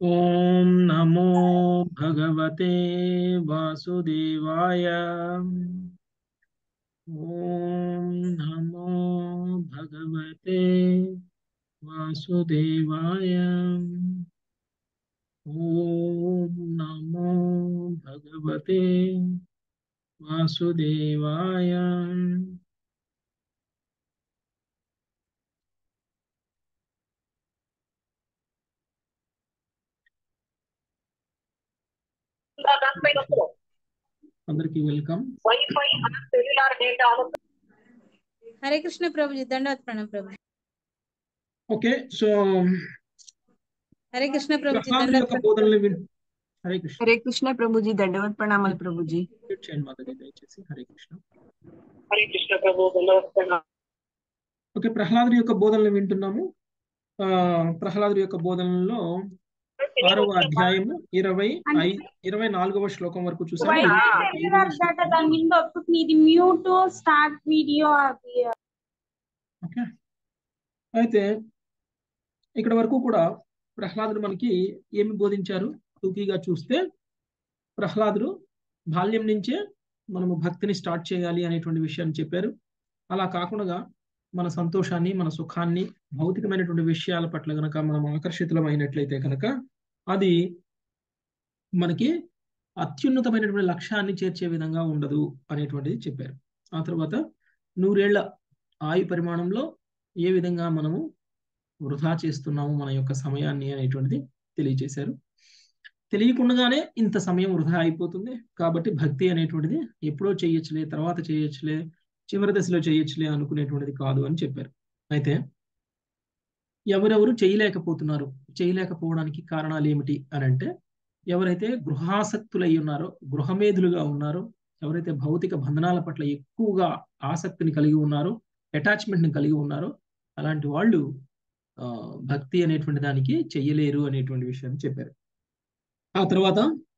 ॐ नमो भगवते वासुदेवाय ॐ नमो भगवते वासुदेवाय ॐ नमो भगवते वासुदेवाय అందరికీ welcome wifi cellular data Hare Krishna Prabhuji దండవత్ ప్రణాం ప్రభు ఓకే సో హరే కృష్ణ ప్రభుజీ ప్రహ్లాదుని యొక్క దండవత్ బోధనలు విన్ హరే కృష్ణ హరే కృష్ణ ప్రభుజీ దండవత్ ప్రణామాలు ప్రభుజీ మ్యూట్ చేయండి మాధవి దయచేసి హరే కృష్ణ హరే కృష్ణ ప్రభు దండవత్సన ఓకే ప్రహ్లాదుని యొక్క బోధనలు వింటున్నాము ఆ ప్రహ్లాదుని యొక్క బోధనలో ఆరవ అధ్యాయము ఇరవై ఐ ఇరవై నాలుగవ శ్లోకం వరకు చూసాము Why? ఐదవ శ్లోకం. దాని మీద ఒప్పుకుని ఇది మ్యూట్ స్టార్ట్ వీడియో అది ఓకే అయితే ఇక్కడ వరకు కూడా ప్రహ్లాదుడు మనకి ఏమి బోధించారు టూకీగా చూస్తే ప్రహ్లాదుడు బాల్యం నుంచే మనము భక్తిని స్టార్ట్ చేయాలి అనేటువంటి విషయాన్ని చెప్పారు అలా కాకుండా మన సంతోషాన్ని మన సుఖాన్ని భౌతికమైనటువంటి విషయాల పట్ల గనక మనం ఆకర్షితులమైనట్లయితే కనుక అది మనకి అత్యున్నతమైనటువంటి లక్ష్యాన్ని చేర్చే విధంగా ఉండదు అనేటువంటిది చెప్పారు ఆ తర్వాత నూరేళ్ల ఆయు పరిమాణంలో ఏ విధంగా మనము వృధా చేస్తున్నాము మన యొక్క సమయాన్ని అనేటువంటిది తెలియజేశారు తెలియకుండానే ఇంత సమయం వృధా అయిపోతుంది కాబట్టి భక్తి అనేటువంటిది ఎప్పుడో చేయొచ్చులే తర్వాత చేయొచ్చులే చివరి దశలో చేయొచ్చులే అనుకునేటువంటిది కాదు అని చెప్పారు అయితే ఎవరెవరు చేయలేకపోతున్నారు చేయలేకపోవడానికి కారణాలు ఏమిటి అని అంటే ఎవరైతే గృహాసక్తులై ఉన్నారో గృహమేధులుగా ఉన్నారో ఎవరైతే భౌతిక బంధనాల పట్ల ఎక్కువగా ఆసక్తిని కలిగి ఉన్నారో అటాచ్మెంట్ ని కలిగి ఉన్నారో అలాంటి వాళ్ళు ఆ, భక్తి అనేటువంటి దానికి చెయ్యలేరు అనేటువంటి విషయాన్ని చెప్పారు ఆ తర్వాత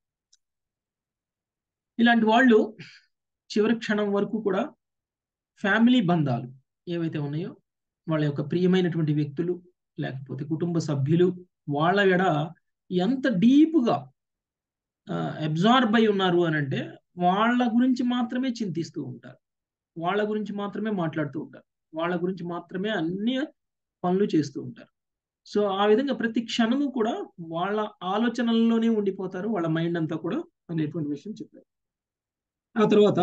ఇలాంటి వాళ్ళు చివరి క్షణం వరకు కూడా ఫ్యామిలీ బంధాలు ఏవైతే ఉన్నాయో వాళ్ళ యొక్క ప్రియమైనటువంటి వ్యక్తులు లేకపోతే కుటుంబ సభ్యులు వాళ్ళ ఎడ ఎంత డీప్గా అబ్జార్బ్ అయి ఉన్నారు అని అంటే వాళ్ళ గురించి మాత్రమే చింతిస్తూ ఉంటారు వాళ్ళ గురించి మాత్రమే మాట్లాడుతూ ఉంటారు వాళ్ళ గురించి మాత్రమే అన్ని పనులు చేస్తూ ఉంటారు సో ఆ విధంగా ప్రతి క్షణము కూడా వాళ్ళ ఆలోచనల్లోనే ఉండిపోతారు వాళ్ళ మైండ్ అంతా కూడా అనేటువంటి విషయం చెప్పారు ఆ తర్వాత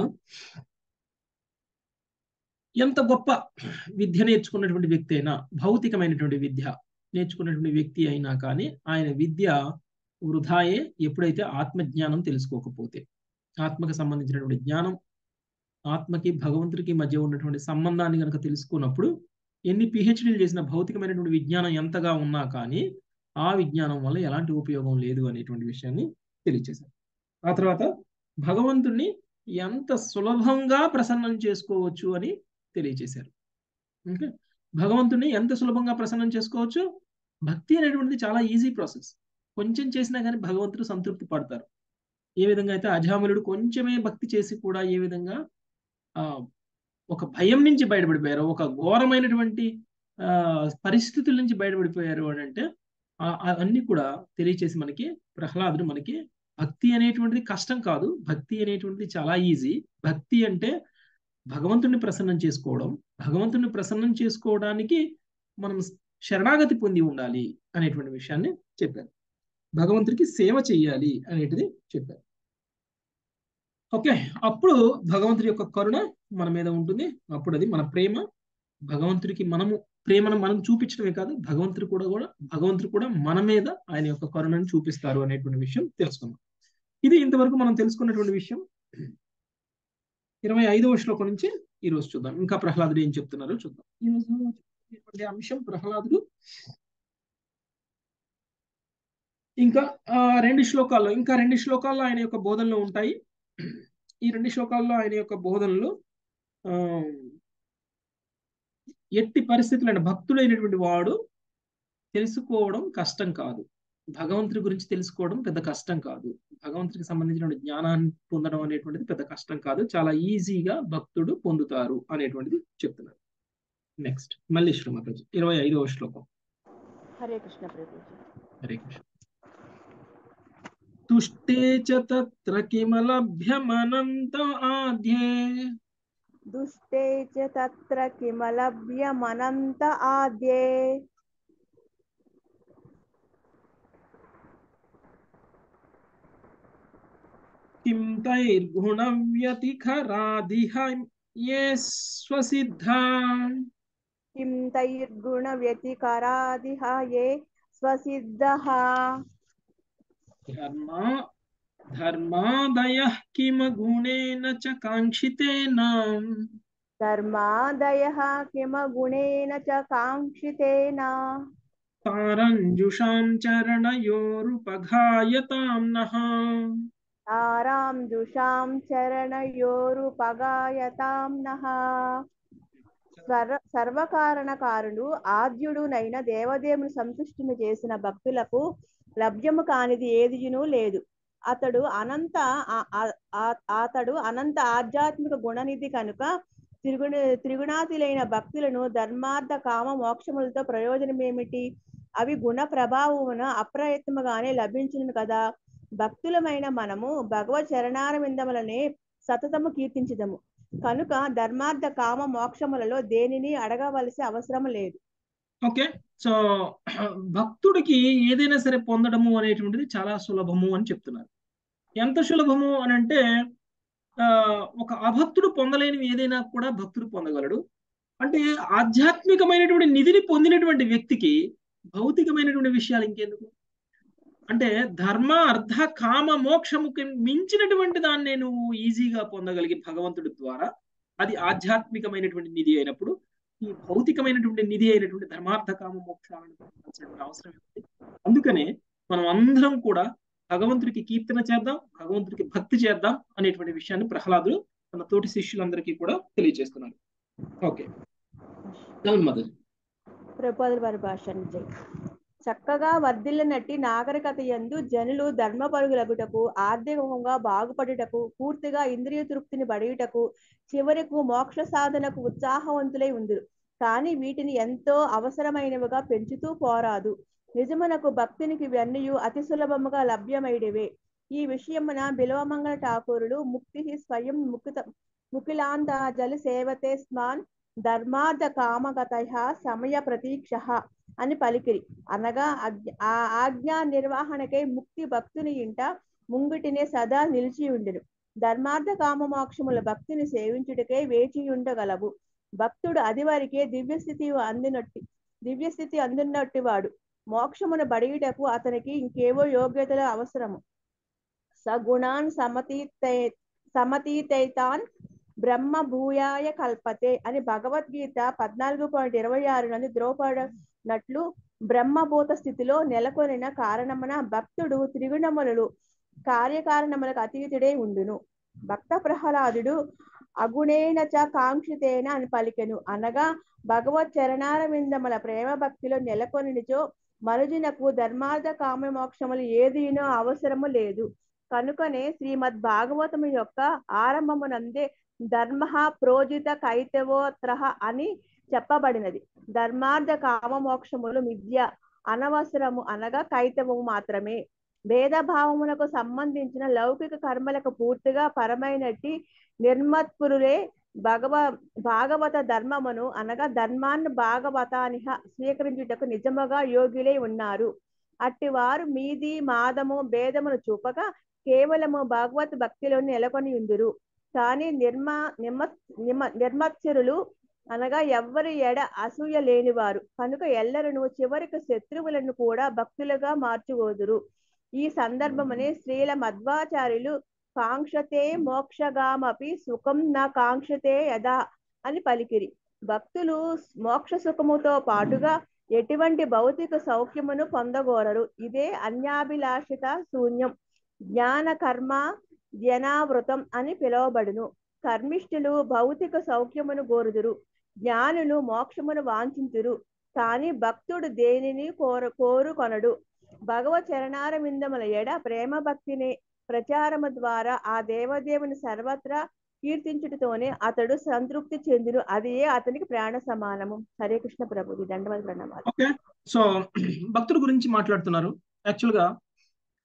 ఎంత గొప్ప విద్య నేర్చుకున్నటువంటి వ్యక్తి అయినా భౌతికమైనటువంటి విద్య నేర్చుకున్నటువంటి వ్యక్తి అయినా కానీ ఆయన విద్య వృధాయే ఎప్పుడైతే ఆత్మజ్ఞానం తెలుసుకోకపోతే ఆత్మకు సంబంధించినటువంటి జ్ఞానం ఆత్మకి భగవంతుడికి మధ్య ఉన్నటువంటి సంబంధాన్ని కనుక తెలుసుకున్నప్పుడు ఎన్ని పిహెచ్డీలు చేసిన భౌతికమైనటువంటి విజ్ఞానం ఎంతగా ఉన్నా కానీ ఆ విజ్ఞానం వల్ల ఎలాంటి ఉపయోగం లేదు అనేటువంటి విషయాన్ని తెలియచేశారు ఆ తర్వాత భగవంతుణ్ణి ఎంత సులభంగా ప్రసన్నం చేసుకోవచ్చు అని తెలియచేశారు ఓకే భగవంతుణ్ణి ఎంత సులభంగా ప్రసన్నం చేసుకోవచ్చు భక్తి అనేటువంటిది చాలా ఈజీ ప్రాసెస్ కొంచెం చేసినా కానీ భగవంతుడు సంతృప్తి పడతారు ఏ విధంగా అయితే అజాములుడు కొంచెమే భక్తి చేసి కూడా ఏ విధంగా ఆ ఒక భయం నుంచి బయటపడిపోయారు ఒక ఘోరమైనటువంటి ఆ పరిస్థితుల నుంచి బయటపడిపోయారు అని అంటే ఆ- ఆ అన్ని కూడా తెలియచేసి మనకి ప్రహ్లాదుడు మనకి భక్తి అనేటువంటిది కష్టం కాదు భక్తి అనేటువంటిది చాలా ఈజీ భక్తి అంటే భగవంతుడిని ప్రసన్నం చేసుకోవడం భగవంతుడిని ప్రసన్నం చేసుకోవడానికి మనం శరణాగతి పొంది ఉండాలి అనేటువంటి విషయాన్ని చెప్పారు భగవంతుడికి సేవ చెయ్యాలి అనేటిది చెప్పారు ఓకే అప్పుడు భగవంతుడి యొక్క కరుణ మన మీద ఉంటుంది అప్పుడు అది మన ప్రేమ భగవంతుడికి మనము ప్రేమను మనం చూపించడమే కాదు భగవంతుడు కూడా కూడా భగవంతుడు కూడా మన మీద ఆయన యొక్క కరుణను చూపిస్తారు అనేటువంటి విషయం తెలుసుకున్నాం ఇది ఇంతవరకు మనం తెలుసుకున్నటువంటి విషయం ఇరవై ఐదవ శ్లోకం నుంచి ఈ రోజు చూద్దాం ఇంకా ప్రహ్లాదుడు ఏం చెప్తున్నారో చూద్దాం ఈ రోజు చెప్పేటువంటి అంశం ప్రహ్లాదుడు ఇంకా ఆ, రెండు శ్లోకాల్లో ఇంకా రెండు శ్లోకాల్లో ఆయన యొక్క బోధనలు ఉంటాయి ఈ రెండు శ్లోకాల్లో ఆయన యొక్క బోధనలు ఆ, ఎట్టి పరిస్థితులైన భక్తుడైనటువంటి వాడు తెలుసుకోవడం కష్టం కాదు భగవంతుడి గురించి తెలుసుకోవడం పెద్ద కష్టం కాదు భగవంతుడికి సంబంధించిన జ్ఞానాన్ని పొందడం అనేటువంటిది పెద్ద కష్టం కాదు చాలా ఈజీగా భక్తుడు పొందుతారు అనేటువంటిది చెప్తున్నారు నెక్స్ట్ మళ్ళీ శ్రీమతి ఇరవై ఐదవ శ్లోకం హరే కృష్ణ ప్రభుజీ హరే కృష్ణ తుష్టే చ తత్ర కిమలభ్యమనంత ఆద్యే दुष्टे च तत्र किमलभ्यमनन्त आद्ये किं तैर्गुणव्यतिखरादिह ये स्वसिद्धा किं तैर्गुणव्यतिकरादिह ये स्वसिद्धः धर्मा धर्मादयः किम गुणेन च काङ्क्षितेन धर्मादयः किम गुणेन च काङ्क्षितेन तारञ्जुषां चरणयोरुपघायतां नः तारां जुषां చరణయోరుపగాయతాం నః సర్వ సర్వకారణకారుడు ఆద్యుడునైన దేవదేవుని సంతుష్టిని చేసిన భక్తులకు లభ్యము కానిది ఏదియును లేదు అతడు అనంత ఆ- ఆ- ఆ- అతడు అనంత ఆధ్యాత్మిక గుణనిధి కనుక త్రిగుణ త్రిగుణాతులైన భక్తులను ధర్మార్థ కామ మోక్షములతో ప్రయోజనమేమిటి అవి గుణ ప్రభావమున అప్రయత్నముగానే లభించును కదా భక్తులమైన మనము భగవత్ చరణారవిందములనే సతతము కీర్తించదము కనుక ధర్మార్థ కామ మోక్షములలో దేనిని అడగవలసి అవసరం లేదు ఓకే సో భక్తుడికి ఏదైనా సరే పొందడము అనేటువంటిది చాలా సులభము అని చెప్తున్నారు ఎంత సులభము అని అంటే ఆ, ఒక అభక్తుడు పొందలేనివి ఏదైనా కూడా భక్తుడు పొందగలడు అంటే ఆధ్యాత్మికమైనటువంటి నిధిని పొందినటువంటి వ్యక్తికి భౌతికమైనటువంటి విషయాలు ఇంకెందుకు అంటే ధర్మ అర్థ కామ మోక్షముకి మించినటువంటి దాన్ని నేను ఈజీగా పొందగలిగి భగవంతుడి ద్వారా అది ఆధ్యాత్మికమైనటువంటి నిధి అయినప్పుడు ఈ భౌతికమైనటువంటి నిధి అయినటువంటి ధర్మార్థ కామ మోక్షాలను పొందాల్సినటువంటి అవసరం ఉంది అందుకనే మనం అందరం కూడా భగవంతుడికి కీర్తన చేద్దాం భగవంతుడికి భక్తి చేద్దాం అనేటువంటి విషయాన్ని ప్రహ్లాదుడు తన తోటి శిష్యులందరికీ కూడా తెలియజేస్తున్నారు ఓకే అవును మదర్ ప్రపోజల్ పరిభాష జై చక్కగా వర్ధిల్లినట్టి నాగరికత యందు జనులు ధర్మ పరుగులగుటకు ఆర్థికంగా బాగుపడుటకు పూర్తిగా ఇంద్రియ తృప్తిని పడియుటకు చివరకు మోక్ష సాధనకు ఉత్సాహవంతులై ఉందురు కానీ వీటిని ఎంతో అవసరమైనవిగా పెంచుతూ పోరాదు నిజమునకు భక్తునికి ఇవన్నీ అతి సులభముగా లభ్యమైనవే ఈ విషయమున బిలవమంగళ ఠాకూరులు ముక్తి స్వయం ముక్త ముకిలాంత జలి సేవతే స్మాన్ ధర్మార్థ కామగత సమయ ప్రతీక్ష అని పలికిరి అనగా అజ్ఞ- ఆ ఆజ్ఞా నిర్వహణకై ముక్తి భక్తుని ఇంట ముంగిటినే సదా నిలిచి ఉండును ధర్మార్థ కామ మోక్షముల భక్తిని సేవించుటకై వేచి ఉండగలవు భక్తుడు అది వరకే దివ్యస్థితి అందినట్టి దివ్యస్థితి అందున్నట్టి వాడు మోక్షమును బడియుటకు అతనికి ఇంకేవో యోగ్యతలు అవసరము సగుణాన్ సమతీతై సమతీతైతాన్ బ్రహ్మ భూయాయ కల్పతే అని భగవద్గీత పద్నాలుగు పాయింట్ ఇరవై ఆరు నుండి ద్రోపడినట్లు బ్రహ్మభూత స్థితిలో నెలకొనిన కారణమున భక్తుడు త్రిగుణములు కార్యకారణములకు అతీతుడై ఉండును భక్త ప్రహ్లాదుడు అగుణేన చ కాంక్షితేన అని పలికెను అనగా భగవత్ చరణారవిందముల ప్రేమ భక్తిలో నెలకొనిచో మనుజునకు ధర్మార్థ కామ మోక్షములు ఏదినో అవసరము లేదు కనుకనే శ్రీమద్ భాగవతము యొక్క ఆరంభమునందే ధర్మ ప్రోజిత కైతవోత్రహ అని చెప్పబడినది ధర్మార్థ కామ మోక్షములు మిథ్య అనవసరము అనగా కైతవము మాత్రమే భేదభావములకు సంబంధించిన లౌకిక కర్మలకు పూర్తిగా పరమైనట్టి నిర్మత్పురులే భగవ భాగవత ధర్మమును అనగా ధర్మాన్ని భాగవతానిహ స్వీకరించుటకు నిజముగా యోగ్యులై ఉన్నారు అట్టివారు మీది మాదము భేదమును చూపక కేవలము భగవత్ భక్తిలో నెలకొని ఉందురు కానీ నిర్మా నిమ నిమ నిర్మత్సరులు అనగా ఎవ్వరి ఎడ అసూయ లేనివారు కనుక ఎల్లరను చివరికి శత్రువులను కూడా భక్తులుగా మార్చుకోదురు ఈ సందర్భమనే స్త్రీల మధ్వాచార్యులు కాంక్షతే మోక్షగామపి సుఖం నా కాంక్షతే యదా అని పలికిరి భక్తులు మోక్ష సుఖముతో పాటుగా ఎటువంటి భౌతిక సౌఖ్యమును పొందగోరరు ఇదే అన్యాభిలాషిత శూన్యం జ్ఞాన కర్మ ధ్యనావృతం అని పిలువబడును కర్మిష్ఠులు భౌతిక సౌఖ్యమును గోరుదురు జ్ఞానులు మోక్షమును వాంఛింతురు కానీ భక్తుడు దేనిని కోర కోరుకొనడు భగవత్ చరణారవిందముల ఎడ ప్రేమ భక్తిని ప్రచారము ద్వారా ఆ దేవదేవుని సర్వత్రా కీర్తించుటతోనే అతడు సంతృప్తి చెందును అదియే అతనికి ప్రాణ సమానము హరే కృష్ణ ప్రభుది దండవతి ప్రణామాలు ఓకే సో భక్తుడి గురించి మాట్లాడుతున్నారు యాక్చువల్ గా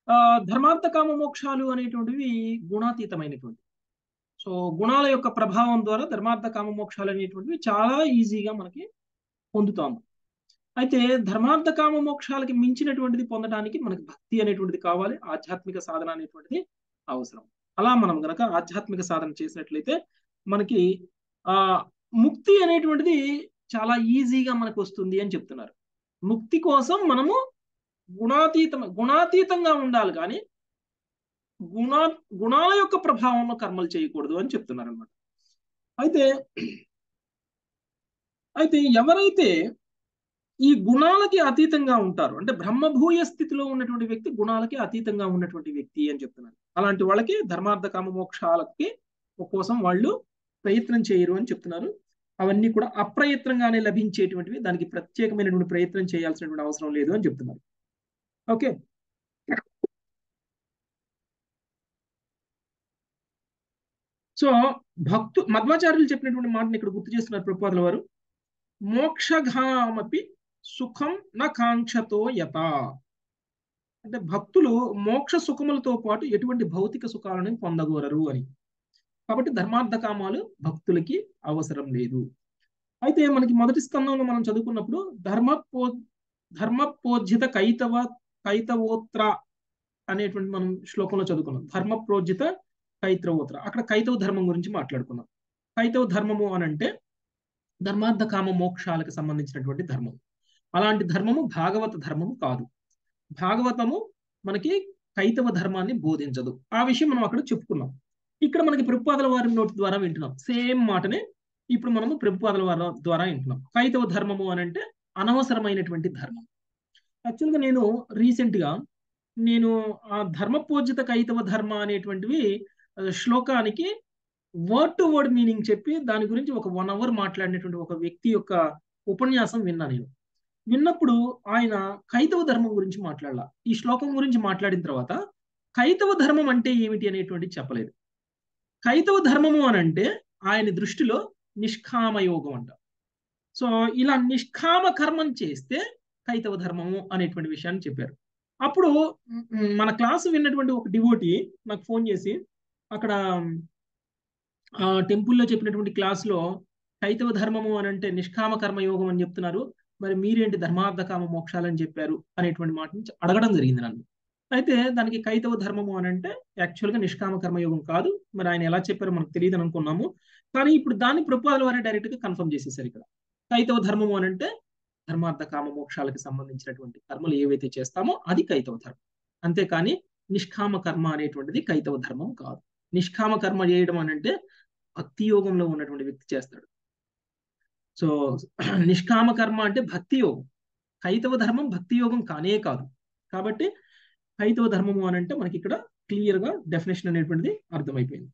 ఆ ధర్మార్థ కామ మోక్షాలు అనేటువంటివి గుణాతీతమైనటువంటి సో గుణాల యొక్క ప్రభావం ద్వారా ధర్మార్థ కామ మోక్షాలు అనేటువంటివి చాలా ఈజీగా మనకి పొందుతాము అయితే ధర్మార్థ కామ మోక్షాలకి మించినటువంటిది పొందడానికి మనకి భక్తి అనేటువంటిది కావాలి ఆధ్యాత్మిక సాధన అనేటువంటిది అవసరం అలా మనం గనక ఆధ్యాత్మిక సాధన చేసినట్లయితే మనకి ఆ ముక్తి అనేటువంటిది చాలా ఈజీగా మనకు వస్తుంది అని చెప్తున్నారు ముక్తి కోసం మనము గుణాతీతం గుణాతీతంగా ఉండాలి కానీ గుణ గుణాల యొక్క ప్రభావంలో కర్మలు చేయకూడదు అని చెప్తున్నారు అనమాట అయితే అయితే ఎవరైతే ఈ గుణాలకి అతీతంగా ఉంటారు అంటే బ్రహ్మభూయ స్థితిలో ఉన్నటువంటి వ్యక్తి గుణాలకి అతీతంగా ఉన్నటువంటి వ్యక్తి అని చెప్తున్నారు అలాంటి వాళ్ళకి ధర్మార్థ కామ మోక్షాలకి కోసం వాళ్ళు ప్రయత్నం చేయరు అని చెప్తున్నారు అవన్నీ కూడా అప్రయత్నంగానే లభించేటువంటివి దానికి ప్రత్యేకమైనటువంటి ప్రయత్నం చేయాల్సినటువంటి అవసరం లేదు అని చెప్తున్నారు ఓకే సో భక్తు మధ్వాచార్యులు చెప్పినటువంటి మాటని ఇక్కడ గుర్తు చేస్తున్నారు ప్రభుపాదుల వారు మోక్షఘామపి సుఖం న కాంక్షతో యత అంటే భక్తులు మోక్ష సుఖములతో పాటు ఎటువంటి భౌతిక సుఖాలను పొందగోరరు అని కాబట్టి ధర్మార్థ కామాలు భక్తులకి అవసరం లేదు అయితే మనకి మొదటి స్కందంలో మనం చదువుకున్నప్పుడు ధర్మపో ధర్మపోజ్జిత కైతవ కైతవోత్ర అనేటువంటి మనం శ్లోకంలో చదువుకున్నాం ధర్మప్రోజ్జిత కైతవోత్ర అక్కడ కైతవ ధర్మం గురించి మాట్లాడుకున్నాం కైతవ ధర్మము అని అంటే ధర్మార్థ కామ మోక్షాలకు సంబంధించినటువంటి ధర్మం అలాంటి ధర్మము భాగవత ధర్మము కాదు భాగవతము మనకి కైతవ ధర్మాన్ని బోధించదు ఆ విషయం మనం అక్కడ చెప్పుకున్నాం ఇక్కడ మనకి ప్రభుపాదల వారి నోటి ద్వారా వింటున్నాం సేమ్ మాటనే ఇప్పుడు మనము ప్రభుపాదల వారి ద్వారా వింటున్నాం కైతవ ధర్మము అని అంటే అనవసరమైనటువంటి ధర్మం యాక్చువల్గా నేను రీసెంట్గా నేను ఆ ధర్మపూజిత కైతవ ధర్మ అనేటువంటివి శ్లోకానికి వర్డ్ టు వర్డ్ మీనింగ్ చెప్పి దాని గురించి ఒక వన్ అవర్ మాట్లాడినటువంటి ఒక వ్యక్తి యొక్క ఉపన్యాసం విన్నా నేను విన్నప్పుడు ఆయన కైతవ ధర్మం గురించి మాట్లాడాల ఈ శ్లోకం గురించి మాట్లాడిన తర్వాత కైతవ ధర్మం అంటే ఏమిటి అనేటువంటి చెప్పలేదు కైతవ ధర్మము అని అంటే ఆయన దృష్టిలో నిష్కామ యోగం అంట సో ఇలా నిష్కామ కర్మం చేస్తే కైతవ ధర్మము అనేటువంటి విషయాన్ని చెప్పారు అప్పుడు మన క్లాసు విన్నటువంటి ఒక డివోటి నాకు ఫోన్ చేసి అక్కడ టెంపుల్లో చెప్పినటువంటి క్లాస్లో కైతవ ధర్మము అని అంటే నిష్కామ కర్మ యోగం అని చెప్తున్నారు మరి మీరేంటి ధర్మార్థ కామ మోక్షాలని చెప్పారు అనేటువంటి మాటని అడగడం జరిగింది నన్ను అయితే దానికి కైతవ ధర్మము అని అంటే యాక్చువల్గా నిష్కామ కర్మయోగం కాదు మరి ఆయన ఎలా చెప్పారో మనకు తెలియదు అనుకున్నాము కానీ ఇప్పుడు దాన్ని ప్రభుపాదుల వారే డైరెక్ట్గా కన్ఫర్మ్ చేసేసారు ఇక్కడ కైతవ ధర్మము అని అంటే ధర్మార్థ కామ మోక్షాలకు సంబంధించినటువంటి కర్మలు ఏవైతే చేస్తామో అది కైతవ ధర్మం అంతేకాని నిష్కామ కర్మ అనేటువంటిది కైతవ ధర్మం కాదు నిష్కామ కర్మ చేయడం అని అంటే భక్తి యోగంలో ఉన్నటువంటి వ్యక్తి చేస్తాడు సో నిష్కామ కర్మ అంటే భక్తి యోగం కైతవ ధర్మం భక్తి యోగం కానే కాదు కాబట్టి కైతవ ధర్మము అని అంటే మనకి ఇక్కడ క్లియర్ గా డెఫినేషన్ అనేటువంటిది అర్థమైపోయింది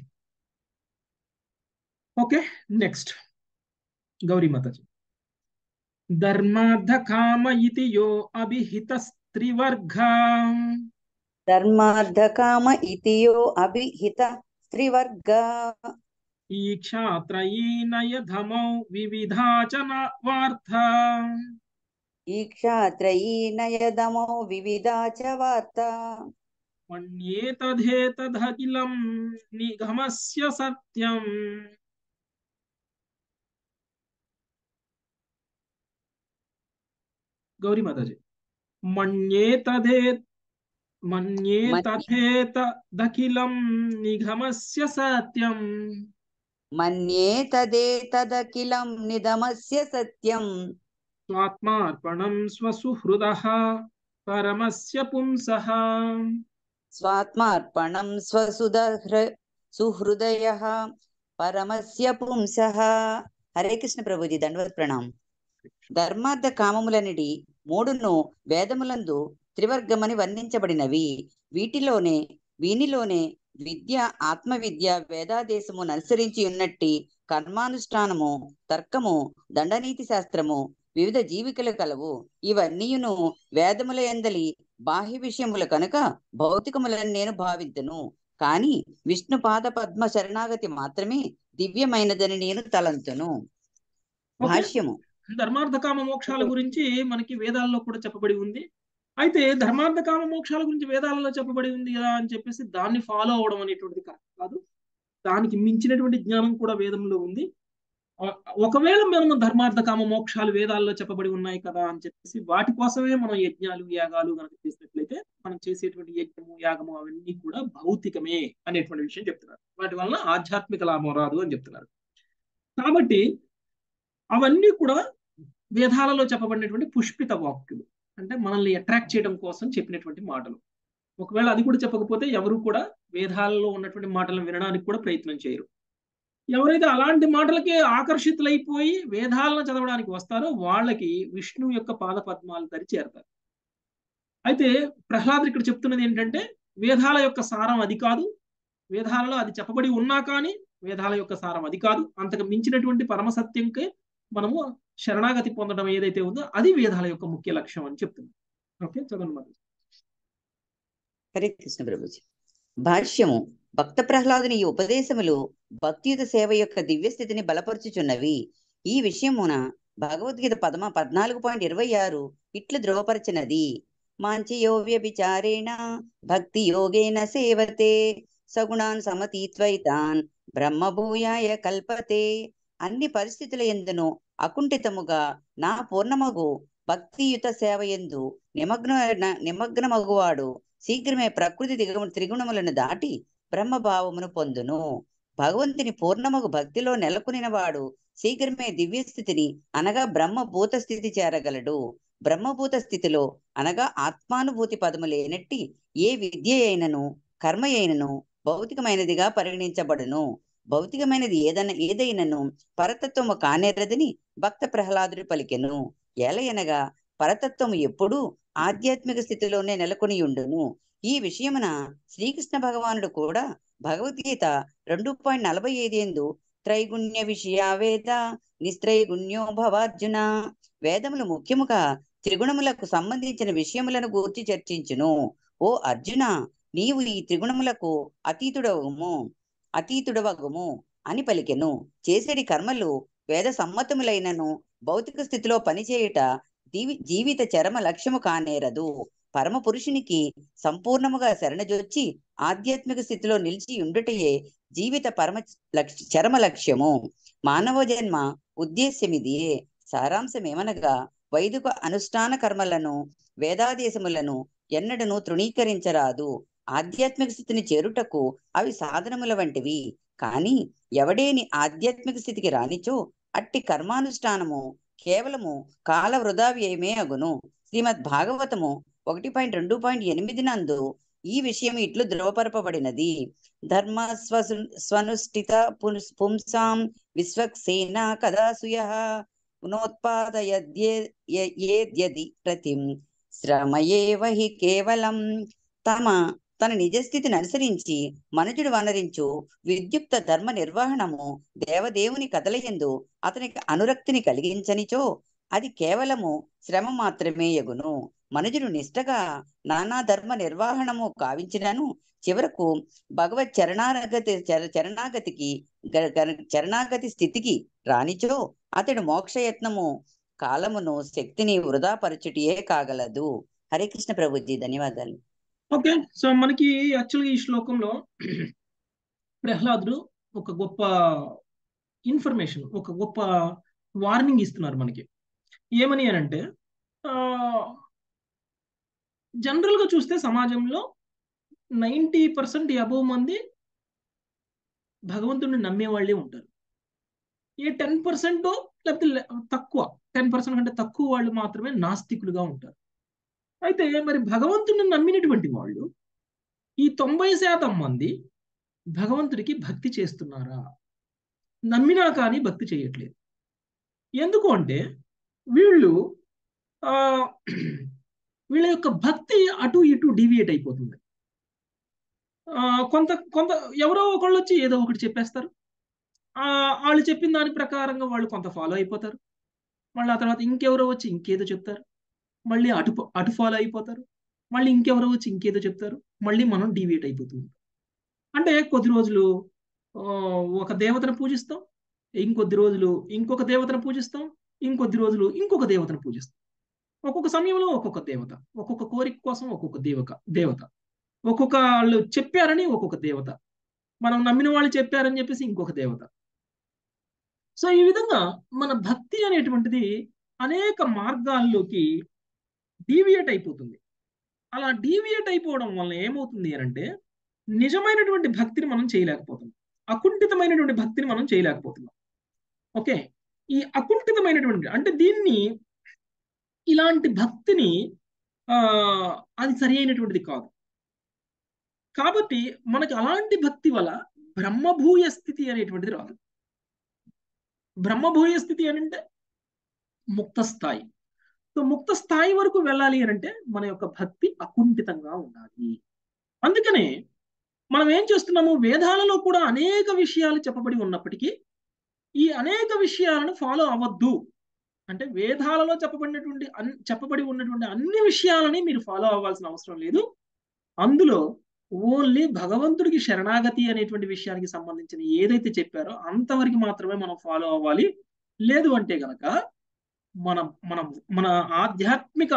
ఓకే నెక్స్ట్ గౌరీ మాతాజీ ధర్మార్థ కామ ఇతి యో అభిహిత స్త్రివర్గ ధర్మార్థ కామ ఇతి యో అభిహిత స్త్రివర్గ ఈ క్షాత్రయీ నయధమౌ వివిధాచన వార్థ ఈ క్షాత్రయీ నయదమో వివిధా చ వార్త మణ్యేతధేతదఖిలం నిగమస్య సత్యం గౌరీ మాతాజీ మణ్యేతధే మణ్యేతథేతదఖిలం నిగమస్య సత్యం మన్యే తదే తదఖిలం నిధమస్య సత్యం స్వాత్మార్పణం స్వసుహృద పరమస్య పుంసః స్వాత్మార్పణం స్వసుధహృ సుహృదయ పరమస్య పుంసః హరే కృష్ణ ప్రభుజీ దండవత్ ప్రణాం ధర్మార్థ కామములనిడి మూడును వేదములందు త్రివర్గమని వర్ణించబడినవి వీటిలోనే వీనిలోనే విద్య ఆత్మవిద్య వేదాదేశము అనుసరించి ఉన్నట్టి కర్మానుష్ఠానము తర్కము దండనీతి శాస్త్రము వివిధ జీవికలు కలవు ఇవన్నీయును వేదముల ఎందలి బాహ్య విషయములు కనుక భౌతికములని నేను భావింతును కాని విష్ణు పాద పద్మ శరణాగతి మాత్రమే దివ్యమైనదని నేను తలంతును భాష్యము ధర్మార్థ కామ మోక్షాల గురించి మనకి వేదాల్లో కూడా చెప్పబడి ఉంది అయితే ధర్మార్థ కామ మోక్షాల గురించి వేదాలలో చెప్పబడి ఉంది కదా అని చెప్పేసి దాన్ని ఫాలో అవడం అనేటువంటిది కరెక్ట్ కాదు దానికి మించినటువంటి జ్ఞానం కూడా వేదంలో ఉంది ఆ- ఒకవేళ మనం ధర్మార్థ కామ మోక్షాలు వేదాల్లో చెప్పబడి ఉన్నాయి కదా అని చెప్పేసి వాటి కోసమే మనం యజ్ఞాలు యాగాలు కనుక చేసినట్లయితే మనం చేసేటువంటి యజ్ఞము యాగము అవన్నీ కూడా భౌతికమే అనేటువంటి విషయం చెప్తున్నారు వాటి వలన ఆధ్యాత్మిక లాభం రాదు అని చెప్తున్నారు కాబట్టి అవన్నీ కూడా వేదాలలో చెప్పబడినటువంటి పుష్పిత వాక్యులు అంటే మనల్ని అట్రాక్ట్ చేయడం కోసం చెప్పినటువంటి మాటలు ఒకవేళ అది కూడా చెప్పకపోతే ఎవరు కూడా వేదాలలో ఉన్నటువంటి మాటలను వినడానికి కూడా ప్రయత్నం చేయరు ఎవరైతే అలాంటి మాటలకి ఆకర్షితులైపోయి వేదాలను చదవడానికి వస్తారో వాళ్ళకి విష్ణువు యొక్క పాద పద్మాలు దరి చేరతారు అయితే ప్రహ్లాదుడు ఇక్కడ చెప్తున్నది ఏంటంటే వేదాల యొక్క సారం అది కాదు వేదాలలో అది చెప్పబడి ఉన్నా కానీ వేదాల యొక్క సారం అది కాదు అంతకు మించినటువంటి పరమసత్యంకే మనము శరణాగతి పొందడం ఏదైతే ఉందో అది వేదాల యొక్క ముఖ్య లక్ష్యం అని చెప్తున్నాం ఓకే చదవండి మరి హరే కృష్ణ ప్రభుజీ భాష్యము భక్త ప్రహ్లాదుని ఈ ఉపదేశములు భక్తియుత సేవ యొక్క దివ్య స్థితిని బలపరుచుచున్నవి ఈ విషయమున భగవద్గీత పదమ పద్నాలుగు పాయింట్ ఇరవై ఆరు ఇట్లు ధృవపరచినది మాంచయో వ్యభిచారేణ భక్తి యోగేన సేవతే సగుణాన్ సమతీత్వైతాన్ బ్రహ్మభూయాయ కల్పతే అన్ని పరిస్థితుల ఎందును అకుంఠితముగా నా పూర్ణమగు భక్తియుత సేవ ఎందు నిమగ్న నిమగ్నమగువాడు శీఘ్రమే ప్రకృతి దిగము త్రిగుణములను దాటి బ్రహ్మభావమును పొందును భగవంతుని పూర్ణమగు భక్తిలో నెలకొనినవాడు శీఘ్రమే దివ్య స్థితిని అనగా బ్రహ్మభూత స్థితి చేరగలడు బ్రహ్మభూత స్థితిలో అనగా ఆత్మానుభూతి పదము లేనట్టి ఏ విద్య అయినను కర్మ అయినను భౌతికమైనదిగా పరిగణించబడును భౌతికమైనది ఏదైనా ఏదైనను పరతత్వము కానేరదని భక్త ప్రహ్లాదుడు పలికెను ఎలయనగా పరతత్వము ఎప్పుడూ ఆధ్యాత్మిక స్థితిలోనే నెలకొని ఉండును ఈ విషయమున శ్రీకృష్ణ భగవానుడు కూడా భగవద్గీత రెండు పాయింట్ నలభై ఐదు ఎందు త్రైగుణ్య విషయ వేద నిస్త్రైగుణ్యో భవార్జున వేదములు ముఖ్యముగా త్రిగుణములకు సంబంధించిన విషయములను గూర్చి చర్చించును ఓ అర్జున నీవు ఈ త్రిగుణములకు అతీతుడవము అతీతుడవగుము అని పలికెను చేసేడి కర్మలు వేద సమ్మతములైనను భౌతిక స్థితిలో పనిచేయుట దీవి జీవిత చరమ లక్ష్యము కానేరదు పరమ పురుషునికి సంపూర్ణముగా శరణజొచ్చి ఆధ్యాత్మిక స్థితిలో నిలిచి ఉండుటయే జీవిత పరమ లక్ష్య చరమ లక్ష్యము మానవ జన్మ ఉద్దేశ్యమిదియే సారాంశం ఏమనగా వైదిక అనుష్ఠాన కర్మలను వేదాదేశములను ఎన్నడను తృణీకరించరాదు ఆధ్యాత్మిక స్థితిని చేరుటకు అవి సాధనముల వంటివి కాని ఎవడేని ఆధ్యాత్మిక స్థితికి రానిచో అట్టి కర్మానుష్ఠానము కేవలము కాల వృధా వ్యయమే అగును శ్రీమద్ భాగవతము ఒకటి పాయింట్ రెండు పాయింట్ ఎనిమిది నందు ఈ విషయం ఇట్లు ధృవపరపబడినది ధర్మ స్వసు స్వనుష్ఠిత పున్స్ పుంసాం విశ్వక్సేన కదాసుయ పునోత్పాదయద్యేద్యది ప్రతిం శ్రమయేవ హి కేవలం తమ తన నిజస్థితిని అనుసరించి మనుజుడు వనరించు విద్యుక్త ధర్మ నిర్వహణము దేవదేవుని కథలయందు అతనికి అనురక్తిని కలిగించనిచో అది కేవలము శ్రమ మాత్రమే యగును మనుజుడు నిష్టగా నానా ధర్మ నిర్వహణము కావించినను చివరకు భగవత్ చరణాగతి చర- చరణాగతికి గ- గ- చరణాగతి స్థితికి రానిచో అతడు మోక్షయత్నము కాలమును శక్తిని వృధా పరచుటియే కాగలదు హరే కృష్ణ ప్రభుజీ ధన్యవాదాలు ఓకే సో మనకి యాక్చువల్గా ఈ శ్లోకంలో ప్రహ్లాదుడు ఒక గొప్ప ఇన్ఫర్మేషన్ ఒక గొప్ప వార్నింగ్ ఇస్తున్నారు మనకి ఏమని అని అంటే జనరల్గా చూస్తే సమాజంలో నైంటీ పర్సెంట్ అబవ్ మంది భగవంతుడిని నమ్మే వాళ్ళే ఉంటారు ఏ టెన్ పర్సెంట్ లేకపోతే లే- తక్కువ టెన్ పర్సెంట్ కంటే తక్కువ వాళ్ళు మాత్రమే నాస్తికులుగా ఉంటారు అయితే మరి భగవంతుడిని నమ్మినటువంటి వాళ్ళు ఈ తొంభై శాతం మంది భగవంతుడికి భక్తి చేస్తున్నారా నమ్మినా కానీ భక్తి చేయట్లేదు ఎందుకు అంటే వీళ్ళు ఆ వీళ్ళ యొక్క భక్తి అటు ఇటు డీవియేట్ అయిపోతుంది ఆ, కొంత కొంత ఎవరో ఒకళ్ళు వచ్చి ఏదో ఒకటి చెప్పేస్తారు ఆ వాళ్ళు చెప్పిన దాని ప్రకారంగా వాళ్ళు కొంత ఫాలో అయిపోతారు మళ్ళీ ఆ తర్వాత ఇంకెవరో వచ్చి ఇంకేదో చెప్తారు మళ్ళీ అటు అటు ఫాలో అయిపోతారు మళ్ళీ ఇంకెవరో వచ్చి ఇంకేదో చెప్తారు మళ్ళీ మనం డీవియేట్ అయిపోతూ ఉంటాం అంటే కొద్ది రోజులు ఆ, ఒక దేవతను పూజిస్తాం ఇంకొద్ది రోజులు ఇంకొక దేవతను పూజిస్తాం ఇంకొద్ది రోజులు ఇంకొక దేవతను పూజిస్తాం ఒక్కొక్క సమయంలో ఒక్కొక్క దేవత ఒక్కొక్క కోరిక కోసం ఒక్కొక్క దేవక దేవత ఒక్కొక్క వాళ్ళు చెప్పారని ఒక్కొక్క దేవత మనం నమ్మిన వాళ్ళు చెప్పారని చెప్పేసి ఇంకొక దేవత సో ఈ విధంగా మన భక్తి అనేటువంటిది అనేక మార్గాల్లోకి డీవియేట్ అయిపోతుంది అలా డీవియేట్ అయిపోవడం వల్ల ఏమవుతుంది అంటే నిజమైనటువంటి భక్తిని మనం చేయలేకపోతున్నాం అకుంఠితమైనటువంటి భక్తిని మనం చేయలేకపోతున్నాం ఓకే ఈ అకుంఠితమైనటువంటి అంటే దీన్ని ఇలాంటి భక్తిని ఆ అది సరి అయినటువంటిది కాదు కాబట్టి మనకి అలాంటి భక్తి వల్ల బ్రహ్మభూయ స్థితి అనేటువంటిది రాదు బ్రహ్మభూయ స్థితి అని అంటే ముక్త స్థాయి సో ముక్త స్థాయి వరకు వెళ్ళాలి అని అంటే మన యొక్క భక్తి అకుంఠితంగా ఉండాలి అందుకనే మనం ఏం చేస్తున్నాము వేదాలలో కూడా అనేక విషయాలు చెప్పబడి ఉన్నప్పటికీ ఈ అనేక విషయాలను ఫాలో అవ్వద్దు అంటే వేదాలలో చెప్పబడినటువంటి అన్ చెప్పబడి ఉన్నటువంటి అన్ని విషయాలని మీరు ఫాలో అవ్వాల్సిన అవసరం లేదు అందులో ఓన్లీ భగవంతుడికి శరణాగతి అనేటువంటి విషయానికి సంబంధించిన ఏదైతే చెప్పారో అంతవరకు మాత్రమే మనం ఫాలో అవ్వాలి లేదు అంటే గనక మన మన మన ఆధ్యాత్మిక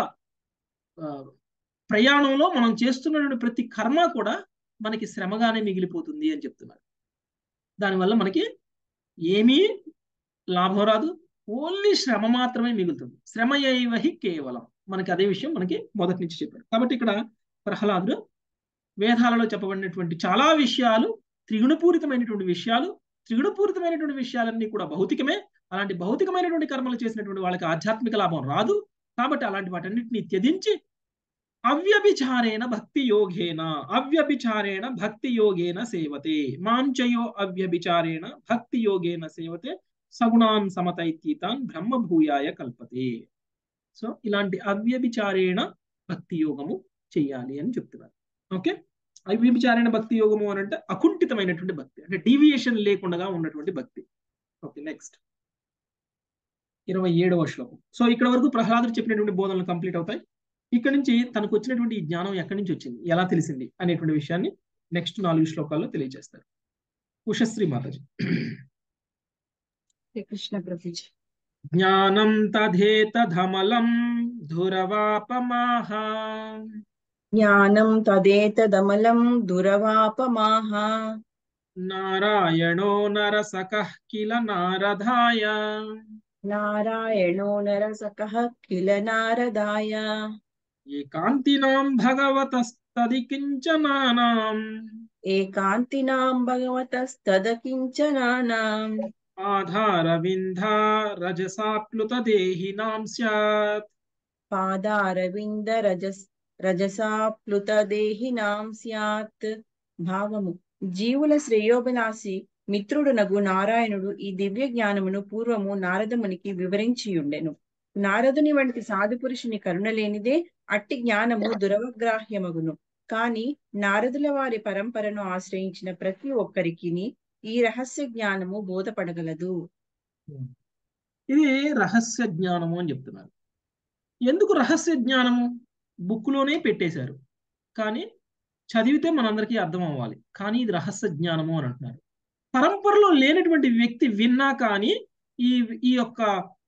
ప్రయాణంలో మనం చేస్తున్నటువంటి ప్రతి కర్మ కూడా మనకి శ్రమగానే మిగిలిపోతుంది అని చెప్తున్నారు దానివల్ల మనకి ఏమీ లాభం రాదు ఓన్లీ శ్రమ మాత్రమే మిగులుతుంది శ్రమ ఏవహి కేవలం మనకి అదే విషయం మనకి మొదటి నుంచి చెప్పాడు కాబట్టి ఇక్కడ ప్రహ్లాదుడు వేదాలలో చెప్పబడినటువంటి చాలా విషయాలు త్రిగుణపూరితమైనటువంటి విషయాలు త్రిగుణపూరితమైనటువంటి విషయాలన్నీ కూడా భౌతికమే అలాంటి భౌతికమైనటువంటి కర్మలు చేసినటువంటి వాళ్ళకి ఆధ్యాత్మిక లాభం రాదు కాబట్టి అలాంటి వాటన్నిటిని త్యజించి అవ్యభిచారేణ భక్తి యోగేన అవ్యభిచారేణ భక్తి యోగేన సేవతే మాంచయో అవ్యభిచారేణ భక్తి యోగేన సేవతే సగుణాన్ సమతైతీతాన్ బ్రహ్మభూయాయ కల్పతే సో ఇలాంటి అవ్యభిచారేణ భక్తి యోగము చెయ్యాలి అని చెప్తున్నారు ఓకే అవ్యభిచారేణ భక్తి యోగము అని అంటే అకుంఠితమైనటువంటి భక్తి అంటే డీవియేషన్ లేకుండా ఉన్నటువంటి భక్తి ఓకే నెక్స్ట్ ఇరవై ఏడవ శ్లోకం సో ఇక్కడ వరకు ప్రహ్లాదుడు చెప్పినటువంటి బోధనలు కంప్లీట్ అవుతాయి ఇక్కడ నుంచి తనకు వచ్చినటువంటి ఈ జ్ఞానం ఎక్కడి నుంచి వచ్చింది ఎలా తెలిసింది అనేటువంటి విషయాన్ని నెక్స్ట్ నాలుగు శ్లోకాల్లో తెలియజేస్తారు ఉషశ్రీ మాతాజీ కృష్ణ ప్రభుజీ జ్ఞానం తథేతమలం ధురవాపమాహ జ్ఞానం తదేతదమలం దురవాపమాహ నారాయణో నరసకః కిల నారదాయ నారాయణో నరసకః కిల నారదాయ ఏకాంతినాం భగవతస్తదికించనానాం ఏకాంతినాం భగవతస్తదకించనానాం ఆధారవింధా రజసాప్లుత దేహినాం స్యాత్ పాదారవింద రజస్ రజసాప్లుత దేహినాం స్యాత్ భావము జీవుల శ్రేయోభిలాషి మిత్రుడునగు నారాయణుడు ఈ దివ్య జ్ఞానమును పూర్వము నారదమునికి వివరించియుండెను నారదుని వంటి సాధు పురుషుని కరుణ లేనిదే అట్టి జ్ఞానము దురవగ్రాహ్యమగును కాని నారదుల వారి పరంపరను ఆశ్రయించిన ప్రతి ఒక్కరికి ఈ రహస్య జ్ఞానము బోధపడగలదు ఇది రహస్య జ్ఞానము అని చెప్తున్నారు ఎందుకు రహస్య జ్ఞానము బుక్లోనే పెట్టేశారు కానీ చదివితే మనందరికీ అర్థం అవ్వాలి కానీ ఇది రహస్య జ్ఞానము అని అంటున్నారు పరంపరలో లేనటువంటి వ్యక్తి విన్నా కానీ ఈ ఈ యొక్క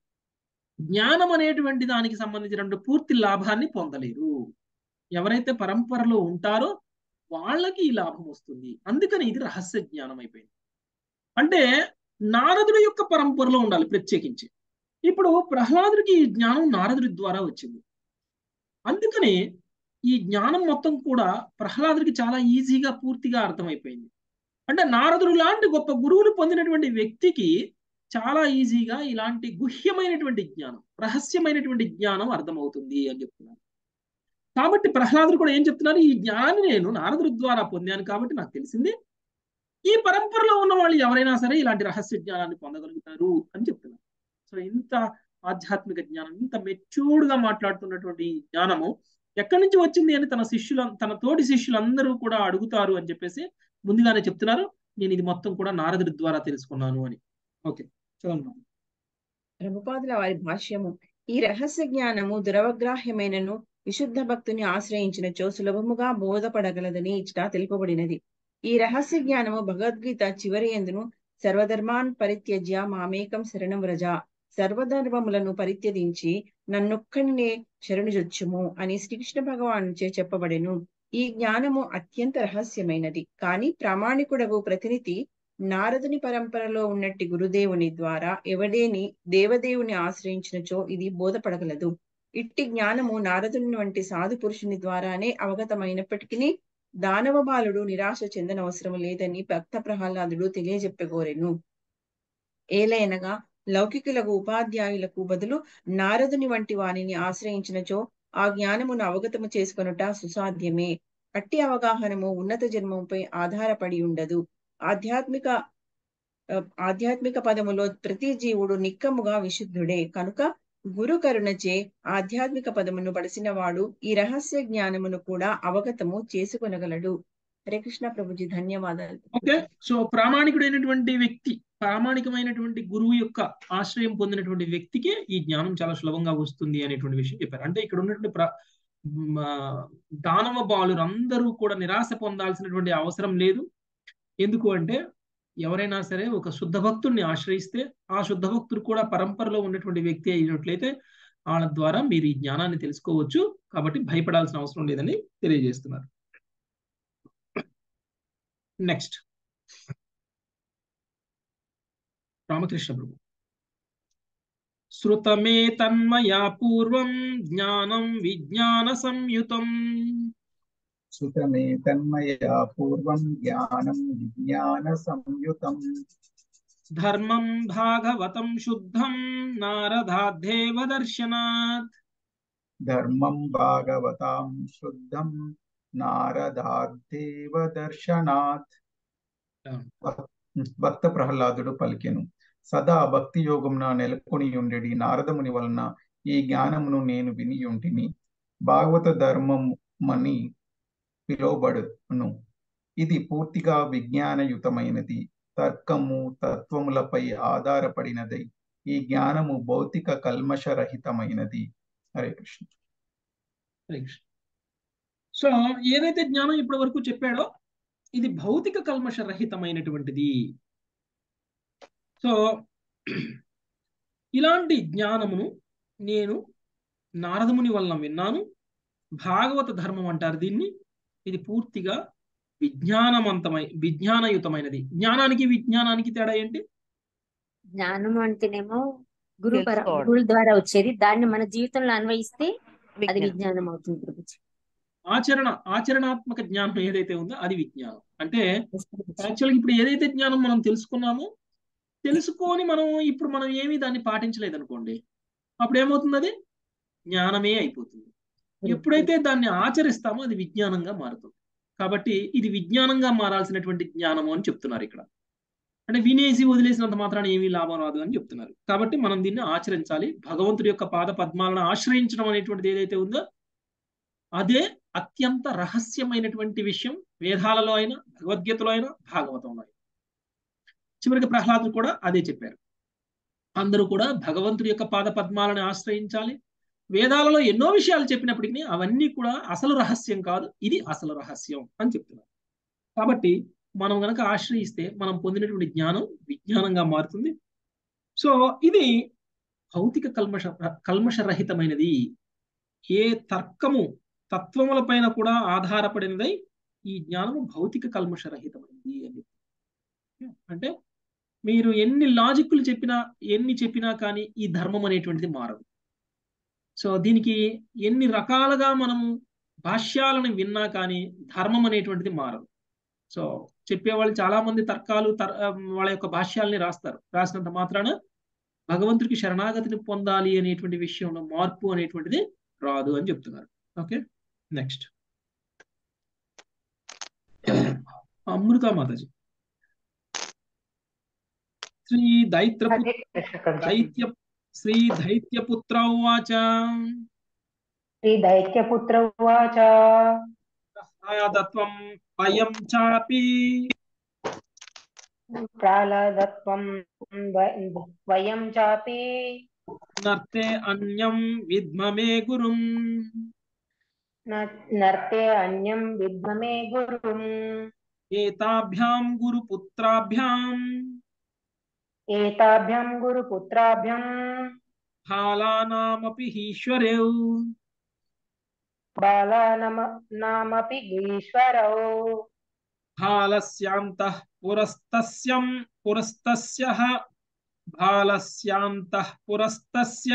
జ్ఞానం అనేటువంటి దానికి సంబంధించినటువంటి పూర్తి లాభాన్ని పొందలేరు ఎవరైతే పరంపరలో ఉంటారో వాళ్ళకి ఈ లాభం వస్తుంది అందుకని ఇది రహస్య జ్ఞానం అయిపోయింది అంటే నారదుడి యొక్క పరంపరలో ఉండాలి ప్రత్యేకించి ఇప్పుడు ప్రహ్లాదుడికి ఈ జ్ఞానం నారదుడి ద్వారా వచ్చింది అందుకని ఈ జ్ఞానం మొత్తం కూడా ప్రహ్లాదుడికి చాలా ఈజీగా పూర్తిగా అర్థమైపోయింది అంటే నారదుడు లాంటి గొప్ప గురువులు పొందినటువంటి వ్యక్తికి చాలా ఈజీగా ఇలాంటి గుహ్యమైనటువంటి జ్ఞానం రహస్యమైనటువంటి జ్ఞానం అర్థమవుతుంది అని చెప్తున్నారు కాబట్టి ప్రహ్లాదుడు కూడా ఏం చెప్తున్నారు ఈ జ్ఞానాన్ని నేను నారదుడి ద్వారా పొందాను కాబట్టి నాకు తెలిసింది ఈ పరంపరలో ఉన్న వాళ్ళు ఎవరైనా సరే ఇలాంటి రహస్య జ్ఞానాన్ని పొందగలుగుతారు అని చెప్తున్నారు సో ఇంత ఆధ్యాత్మిక జ్ఞానం ఇంత మెచ్యూర్డ్ గా మాట్లాడుతున్నటువంటి జ్ఞానము ఎక్కడి నుంచి వచ్చింది అని తన శిష్యుల తన తోటి శిష్యులందరూ కూడా అడుగుతారు అని చెప్పేసి ముందుగానే చెప్తున్నారు నేను ఇది మొత్తం కూడా నారదుడి ద్వారా తెలుసుకున్నాను అని ఓకే చదవండి ప్రభుపాదుల వారి భాష్యము ఈ రహస్య జ్ఞానము దురవగ్రాహ్యమైనను విశుద్ధ భక్తుని ఆశ్రయించినచో సులభముగా బోధపడగలదని ఇచ్చట తెలుపబడినది ఈ రహస్య జ్ఞానము భగవద్గీత చివరి ఎందును సర్వధర్మాన్ పరిత్యజ్య మామేకం శరణం వ్రజ సర్వధర్మములను పరిత్యజించి నన్నొక్కడినే శరణుజొచ్చుము అని శ్రీకృష్ణ భగవాను చే చెప్పబడెను ఈ జ్ఞానము అత్యంత రహస్యమైనది కానీ ప్రామాణికుడగు ప్రతినిధి నారదుని పరంపరలో ఉన్నట్టి గురుదేవుని ద్వారా ఎవడేని దేవదేవుని ఆశ్రయించినచో ఇది బోధపడగలదు ఇట్టి జ్ఞానము నారదుని వంటి సాధు పురుషుని ద్వారానే అవగతమైనప్పటికీ దానవ బాలుడు నిరాశ చెందనవసరం లేదని భక్త ప్రహ్లాదుడు తెలియజెప్పగోరెను ఏలైనగా లౌకికులకు ఉపాధ్యాయులకు బదులు నారదుని వంటి వానిని ఆశ్రయించినచో ఆ జ్ఞానమును అవగతము చేసుకొనుట సుసాధ్యమే అట్టి అవగాహనము ఉన్నత జన్మముపై ఆధారపడి ఉండదు ఆధ్యాత్మిక ఆ, ఆధ్యాత్మిక పదములో ప్రతి జీవుడు నిక్కముగా విశుద్ధుడే కనుక గురు కరుణచే ఆధ్యాత్మిక పదమును పడిసిన వాడు ఈ రహస్య జ్ఞానమును కూడా అవగతము చేసుకొనగలడు హరే కృష్ణ ప్రభుజీ ధన్యవాదాలు ఓకే సో ప్రామాణికుడైనటువంటి వ్యక్తి ప్రామాణికమైనటువంటి గురువు యొక్క ఆశ్రయం పొందినటువంటి వ్యక్తికి ఈ జ్ఞానం చాలా సులభంగా వస్తుంది అనేటువంటి విషయం చెప్పారు అంటే ఇక్కడ ఉన్నటువంటి ప్ర మ, దానవ బాలురు అందరూ కూడా నిరాశ పొందాల్సినటువంటి అవసరం లేదు ఎందుకు అంటే ఎవరైనా సరే ఒక శుద్ధ భక్తుడిని ఆశ్రయిస్తే ఆ శుద్ధ భక్తుడు కూడా పరంపరలో ఉన్నటువంటి వ్యక్తి అయినట్లయితే వాళ్ళ ద్వారా మీరు ఈ జ్ఞానాన్ని తెలుసుకోవచ్చు కాబట్టి భయపడాల్సిన అవసరం లేదని తెలియజేస్తున్నారు నెక్స్ట్ రామకృష్ణ ప్రభు శృతమే తన్మయా పూర్వం జ్ఞానం విజ్ఞాన సంయుతం సుతమే తన్మయా పూర్వం జ్ఞానం విజ్ఞాన సంయుతం ధర్మం భాగవతం శుద్ధం నారదాద్ధేవ దర్శనాత్ ధర్మం భాగవతాం శుద్ధం నారదాదేవ దర్శనాత్ భక్త ప్రహ్లాదుడు పలికెను సదా భక్తి యోగమున నెలకొని ఉండేడి నారదముని వలన ఈ జ్ఞానమును నేను విని ఉంటిని భాగవత ధర్మమని పిలువబడును ఇది పూర్తిగా విజ్ఞానయుతమైనది తర్కము తత్వములపై ఆధారపడినదై ఈ జ్ఞానము భౌతిక కల్మషరహితమైనది హరే కృష్ణ హరే కృష్ణ సో ఏదైతే జ్ఞానం ఇప్పటి వరకు చెప్పాడో ఇది భౌతిక కల్మష రహితమైనటువంటిది సో ఇలాంటి జ్ఞానమును నేను నారదముని వలన విన్నాను భాగవత ధర్మం అంటారు దీన్ని ఇది పూర్తిగా విజ్ఞానవంతమై విజ్ఞానయుతమైనది జ్ఞానానికి విజ్ఞానానికి తేడా ఏంటి జ్ఞానం అంటేనేమో గురు పర తెలుసుకోవడం. గురువుల ద్వారా వచ్చేది దాన్ని మన జీవితంలో అన్వయిస్తే అది విజ్ఞానం. విజ్ఞానం అవుతుంది ప్రభుజీ ఆచరణ ఆచరణాత్మక జ్ఞానం ఏదైతే ఉందో అది విజ్ఞానం అంటే Yes, ప్రభుజీ. యాక్చువల్గా ఇప్పుడు ఏదైతే జ్ఞానం మనం తెలుసుకున్నామో తెలుసుకొని మనం ఇప్పుడు మనం ఏమీ దాన్ని పాటించలేదు అనుకోండి అప్పుడు ఏమవుతుంది అది జ్ఞానమే అయిపోతుంది ఎప్పుడైతే దాన్ని ఆచరిస్తామో అది విజ్ఞానంగా మారుతుంది కాబట్టి ఇది విజ్ఞానంగా మారాల్సినటువంటి జ్ఞానము అని చెప్తున్నారు ఇక్కడ అంటే వినేసి వదిలేసినంత మాత్రాన ఏమీ లాభం రాదు అని చెప్తున్నారు కాబట్టి మనం దీన్ని ఆచరించాలి భగవంతుడి యొక్క పాద పద్మాలను ఆశ్రయించడం అనేటువంటిది ఏదైతే ఉందో అదే అత్యంత రహస్యమైనటువంటి విషయం వేదాలలో అయినా భగవద్గీతలో అయినా భాగవతంలో అయినా చివరికి ప్రహ్లాదుడు కూడా అదే చెప్పారు అందరూ కూడా భగవంతుడి యొక్క పాద పద్మాలను ఆశ్రయించాలి వేదాలలో ఎన్నో విషయాలు చెప్పినప్పటికీ అవన్నీ కూడా అసలు రహస్యం కాదు ఇది అసలు రహస్యం అని చెప్తున్నారు కాబట్టి మనం గనక ఆశ్రయిస్తే మనం పొందినటువంటి జ్ఞానం విజ్ఞానంగా మారుతుంది సో ఇది భౌతిక కల్మష కల్మషరహితమైనది ఏ తర్కము తత్వముల పైన కూడా ఆధారపడినదై ఈ జ్ఞానము భౌతిక కల్మషరహితమైనది అని చెప్తున్నారు. అంటే మీరు ఎన్ని లాజిక్లు చెప్పినా ఎన్ని చెప్పినా కానీ ఈ ధర్మం అనేటువంటిది మారదు సో దీనికి ఎన్ని రకాలుగా మనము భాష్యాలను విన్నా కానీ ధర్మం అనేటువంటిది మారదు సో చెప్పేవాళ్ళు చాలా మంది తర్కాలు తర్ వాళ్ళ యొక్క భాష్యాలని రాస్తారు రాసినంత మాత్రాన భగవంతుడికి శరణాగతిని పొందాలి అనేటువంటి విషయంలో మార్పు అనేటువంటిది రాదు అని చెప్తున్నారు ఓకే నెక్స్ట్ అమృత మాతాజీ శ్రీ దైత్ర హరే కృష్ణ ప్రభుజీ దైత్య శ్రీ దైత్యపుత్ర ఉవాచ శ్రీ దైత్యపుత్ర ఉవాచ ప్రహ్లాదత్వం వయం చాపి ప్రాహ్లాదత్వం వ- వయం చాపి నర్తే అన్యం విద్మమే గురుం న- నర్తే అన్యం విద్మమే గురుం ఏతాభ్యాం గురుపుత్రాభ్యాం ఏతాభ్యం గురుపుత్రాభ్యం బాలానామపి ఈశ్వరౌ బాలానమ నామపి ఈశ్వరౌ బాలస్యాంతః పురస్తస్యం పురస్తస్యః బాలస్యాంతః పురస్తస్య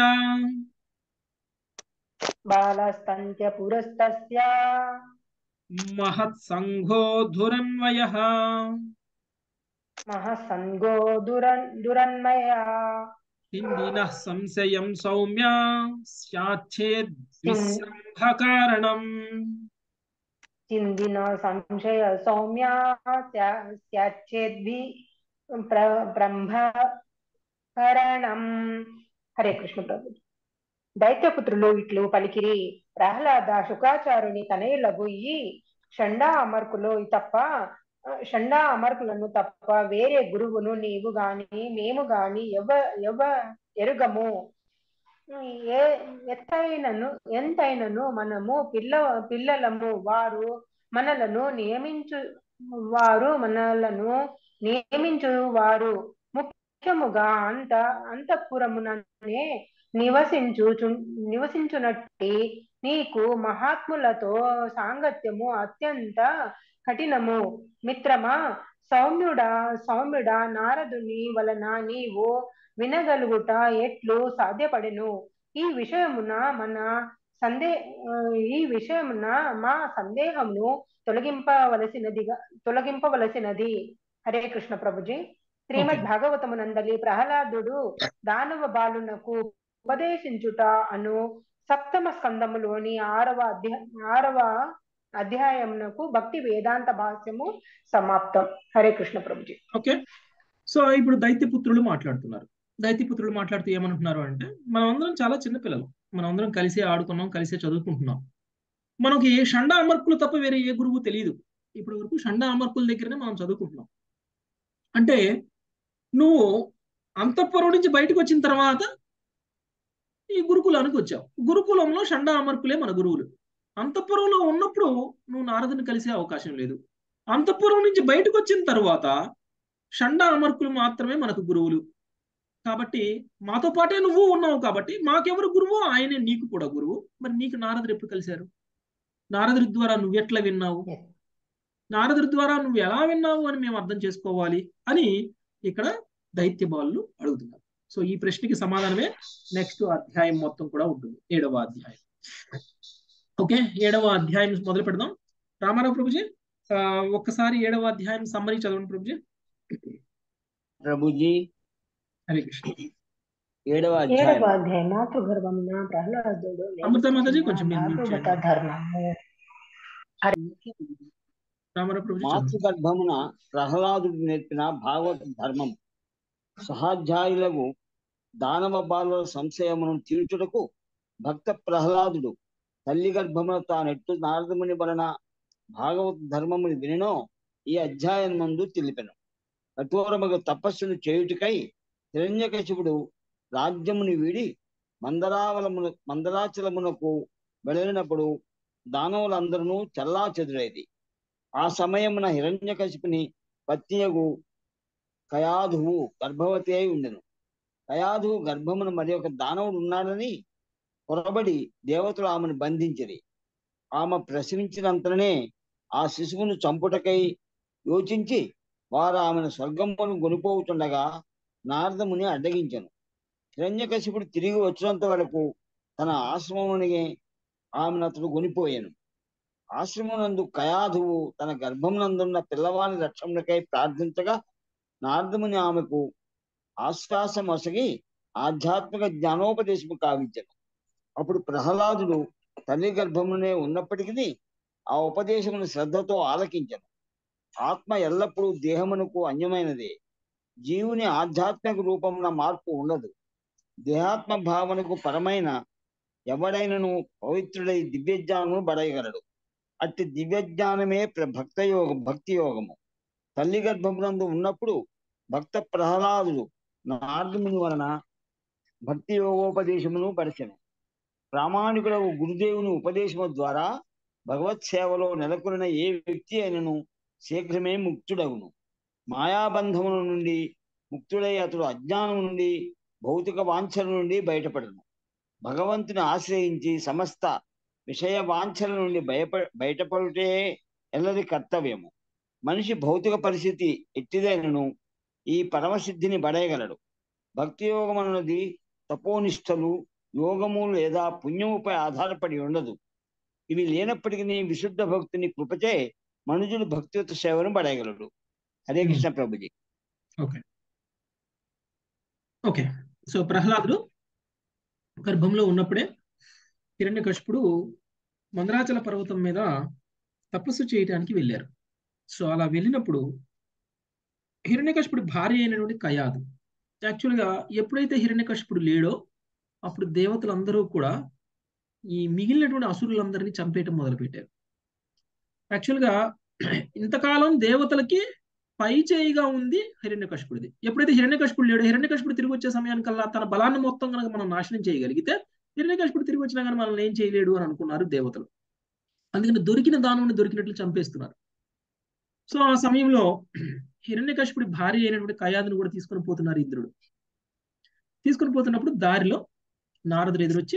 బాలస్తంత్య పురస్తస్య మహత్సంఘో ధురన్వయః మహసంగో దురన్ దురన్మయ హిందినః సంశయం సౌమ్య స్యాచ్చేద్ విశ్రంభకారణం చిందిన సంశయ సౌమ్య స్యాచ్చేద్భి ప్ర బ్రహ్మకరణం హరే కృష్ణ ప్రభు దైత్యపుత్రులు ఇట్లు పలికిరి ప్రహ్లాద శుకాచారుని తనయులకు ఈ షండా అమర్కులు తప్ప షండా అమర్కులను తప్ప వేరే గురువును నీవు గాని మేము గాని ఎవ ఎవ ఎరుగము ఏ ఎత్తైనను ఎంతైనను మనము పిల్ల పిల్లలము వారు మనలను నియమించు వారు మనలను నియమించు వారు ముఖ్యముగా అంత అంతఃపురముననే నివసించు నివసించునట్టి నీకు మహాత్ములతో సాంగత్యము అత్యంత కఠినము మిత్రమా సౌమ్యుడా సౌమ్యుడా నారదుని వలన నీవు వినగలుగుట ఎట్లు సాధ్యపడెను ఈ విషయమున మన సందే ఈ విషయమున మా సందేహమును తొలగింపవలసినదిగా తొలగింపవలసినది హరే కృష్ణ ప్రభుజీ శ్రీమద్ భాగవతమునందలి ప్రహ్లాదుడు దానవ బాలునకు ఉపదేశించుట అను సప్తమ స్కందములోని ఆరవ అధ్యాయ ఆరవ అధ్యాయమునకు భక్తి వేదాంత భాష్యము సమాప్తం హరే కృష్ణ ప్రభుజీ ఓకే సో ఇప్పుడు దైత్యపుత్రులు మాట్లాడుతున్నారు దైత్యపుత్రులు మాట్లాడుతూ ఏమంటున్నారు అంటే మనం అందరం చాలా చిన్న పిల్లలు మనం అందరం కలిసే ఆడుకున్నాం కలిసే చదువుకుంటున్నాం మనకి ఏ షండా అమర్కులు తప్ప వేరే ఏ గురువు తెలియదు ఇప్పటి వరకు షండా అమర్కుల దగ్గరనే మనం చదువుకుంటున్నాం అంటే నువ్వు అంతఃపురం నుంచి బయటకు వచ్చిన తర్వాత ఈ గురుకులానికి వచ్చావు గురుకులంలో షండా అమర్కులే మన గురువులు అంతఃపురంలో ఉన్నప్పుడు నువ్వు నారదుని కలిసే అవకాశం లేదు అంతఃపురం నుంచి బయటకు వచ్చిన తర్వాత షండా అమర్కులు మాత్రమే మనకు గురువులు కాబట్టి మాతో పాటే నువ్వు ఉన్నావు కాబట్టి మాకెవరు గురువు ఆయనే నీకు కూడా గురువు మరి నీకు నారదుడు ఎప్పుడు కలిశారు నారదుడి ద్వారా నువ్వెట్లా విన్నావు నారదుడి ద్వారా నువ్వు ఎలా విన్నావు అని మేము అర్థం చేసుకోవాలి అని ఇక్కడ దైత్య బాలు అడుగుతున్నారు సో ఈ ప్రశ్నకి సమాధానమే నెక్స్ట్ అధ్యాయం మొత్తం కూడా ఉంటుంది ఏడవ అధ్యాయం ఓకే ఏడవ అధ్యాయం మొదలు పెడదాం రామారావు ప్రభుజీ ఒక్కసారి ఏడవ అధ్యాయం సమ్మరి చదవండి ప్రభుజీ ప్రభుజీ హరే కృష్ణ ఏడవ ఏడవ అధ్యాయం అధ్యాయం మాతృగర్భమున ప్రహ్లాదుడు అమృత మాతాజీ కొంచెం మీరు mute భాగవత చేయండి. ధర్మము రామారావు ప్రభుజీ చదవండి. మాతృగర్భమున ప్రహ్లాదుడు నేర్పిన భాగవత ధర్మం సహాధ్యాయులకు దానవ బాలుల సంశయమును తీర్చుటకు భక్త ప్రహ్లాదుడు తల్లి గర్భమున తానెట్టు నారదముని వలన భాగవత ధర్మముని వినినో ఈ అధ్యాయం నందు తెలిపెను కఠోరమగు తపస్సును చేయుటికై హిరణ్యకశిపుడు రాజ్యముని వీడి మందరావలమున మందరాచలమునకు వెళ్ళినప్పుడు దానవులందరూ చల్లా చెదురేది ఆ సమయమున హిరణ్యకశిపుని పత్నియగు కయాధువు గర్భవతి అయి ఉండెను కయాధువు గర్భమున మరి ఒక దానవుడు ఉన్నాడని పొరబడి దేవతలు ఆమెను బంధించిరి ఆమె ప్రసవించినంతనే ఆ శిశువును చంపుటకై యోచించి వారు ఆమెను స్వర్గమును కొనిపోతుండగా నారదముని అడ్డగించను హిరణ్యకశిపుడు తిరిగి వచ్చినంత వరకు తన ఆశ్రమముని ఆమెను అతడు కొనిపోయాను ఆశ్రమనందు కయాధువు తన గర్భమునందున్న పిల్లవాని రక్షణకై ప్రార్థించగా నారదముని ఆమెకు ఆశ్వాసం ఒసగి ఆధ్యాత్మిక జ్ఞానోపదేశము కావించను అప్పుడు ప్రహ్లాదుడు తల్లి గర్భమునే ఉన్నప్పటికీ ఆ ఉపదేశమును శ్రద్ధతో ఆలకించను ఆత్మ ఎల్లప్పుడూ దేహమునకు అన్యమైనదే జీవుని ఆధ్యాత్మిక రూపమున మార్పు ఉండదు దేహాత్మ భావనకు పరమైన ఎవడైనను పవిత్రుడై దివ్యజ్ఞానము బడయగలడు అట్టి దివ్యజ్ఞానమే ప్ర- భక్త యోగ భక్తి యోగము తల్లి గర్భమునందు ఉన్నప్పుడు భక్త ప్రహ్లాదుడు నారదుని వలన భక్తి యోగోపదేశమును పరిచను ప్రామాణికులకు గురుదేవుని ఉపదేశము ద్వారా భగవత్ సేవలో నెలకొన్న ఏ వ్యక్తి అయినను శీఘ్రమే ముక్తుడగును మాయాబంధముల నుండి ముక్తుడై అతడు అజ్ఞానం నుండి భౌతిక వాంఛల నుండి బయటపడను భగవంతుని ఆశ్రయించి సమస్త విషయ వాంఛల నుండి భయప బయటపడుటే ఎల్లరి కర్తవ్యము మనిషి భౌతిక పరిస్థితి ఎట్టిదైనను ఈ పరమసిద్ధిని బడయగలడు భక్తి యోగం అన్నది తపోనిష్టలు యోగము లేదా పుణ్యముపై ఆధారపడి ఉండదు ఇవి లేనప్పటికీ విశుద్ధ భక్తుని కృపచే మనుజుడు భక్తియుత సేవను పడేయగలడు హరే కృష్ణ ప్రభుజీ ఓకే ఓకే సో ప్రహ్లాదుడు గర్భంలో ఉన్నప్పుడే హిరణ్యకశిపుడు మందరాచల పర్వతం మీద తపస్సు చేయడానికి వెళ్ళారు సో అలా వెళ్ళినప్పుడు హిరణ్యకశిపుడి భార్య అయినటువంటి కయాదు యాక్చువల్గా ఎప్పుడైతే హిరణ్యకశిపుడు లేడో అప్పుడు దేవతలందరూ కూడా ఈ మిగిలినటువంటి అసురులందరినీ చంపేయటం మొదలుపెట్టారు యాక్చువల్గా ఇంతకాలం దేవతలకి పై చేయిగా ఉంది హిరణ్యకశిపుడిది ఎప్పుడైతే హిరణ్యకశిపుడు లేడో హిరణ్యకశిపుడు తిరిగి వచ్చే సమయానికల్లా తన బలాన్ని మొత్తం కనుక మనం నాశనం చేయగలిగితే హిరణ్యకశిపుడు తిరిగి వచ్చినా కానీ మనల్ని ఏం చేయలేడు అని అనుకున్నారు దేవతలు అందుకని దొరికిన దానం దొరికినట్లు చంపేస్తున్నారు సో ఆ సమయంలో హిరణ్యకశిపుడి భార్య అయినటువంటి కయాదును కూడా తీసుకొని పోతున్నారు ఇంద్రుడు తీసుకొని పోతున్నప్పుడు దారిలో నారదుడు ఎదురొచ్చి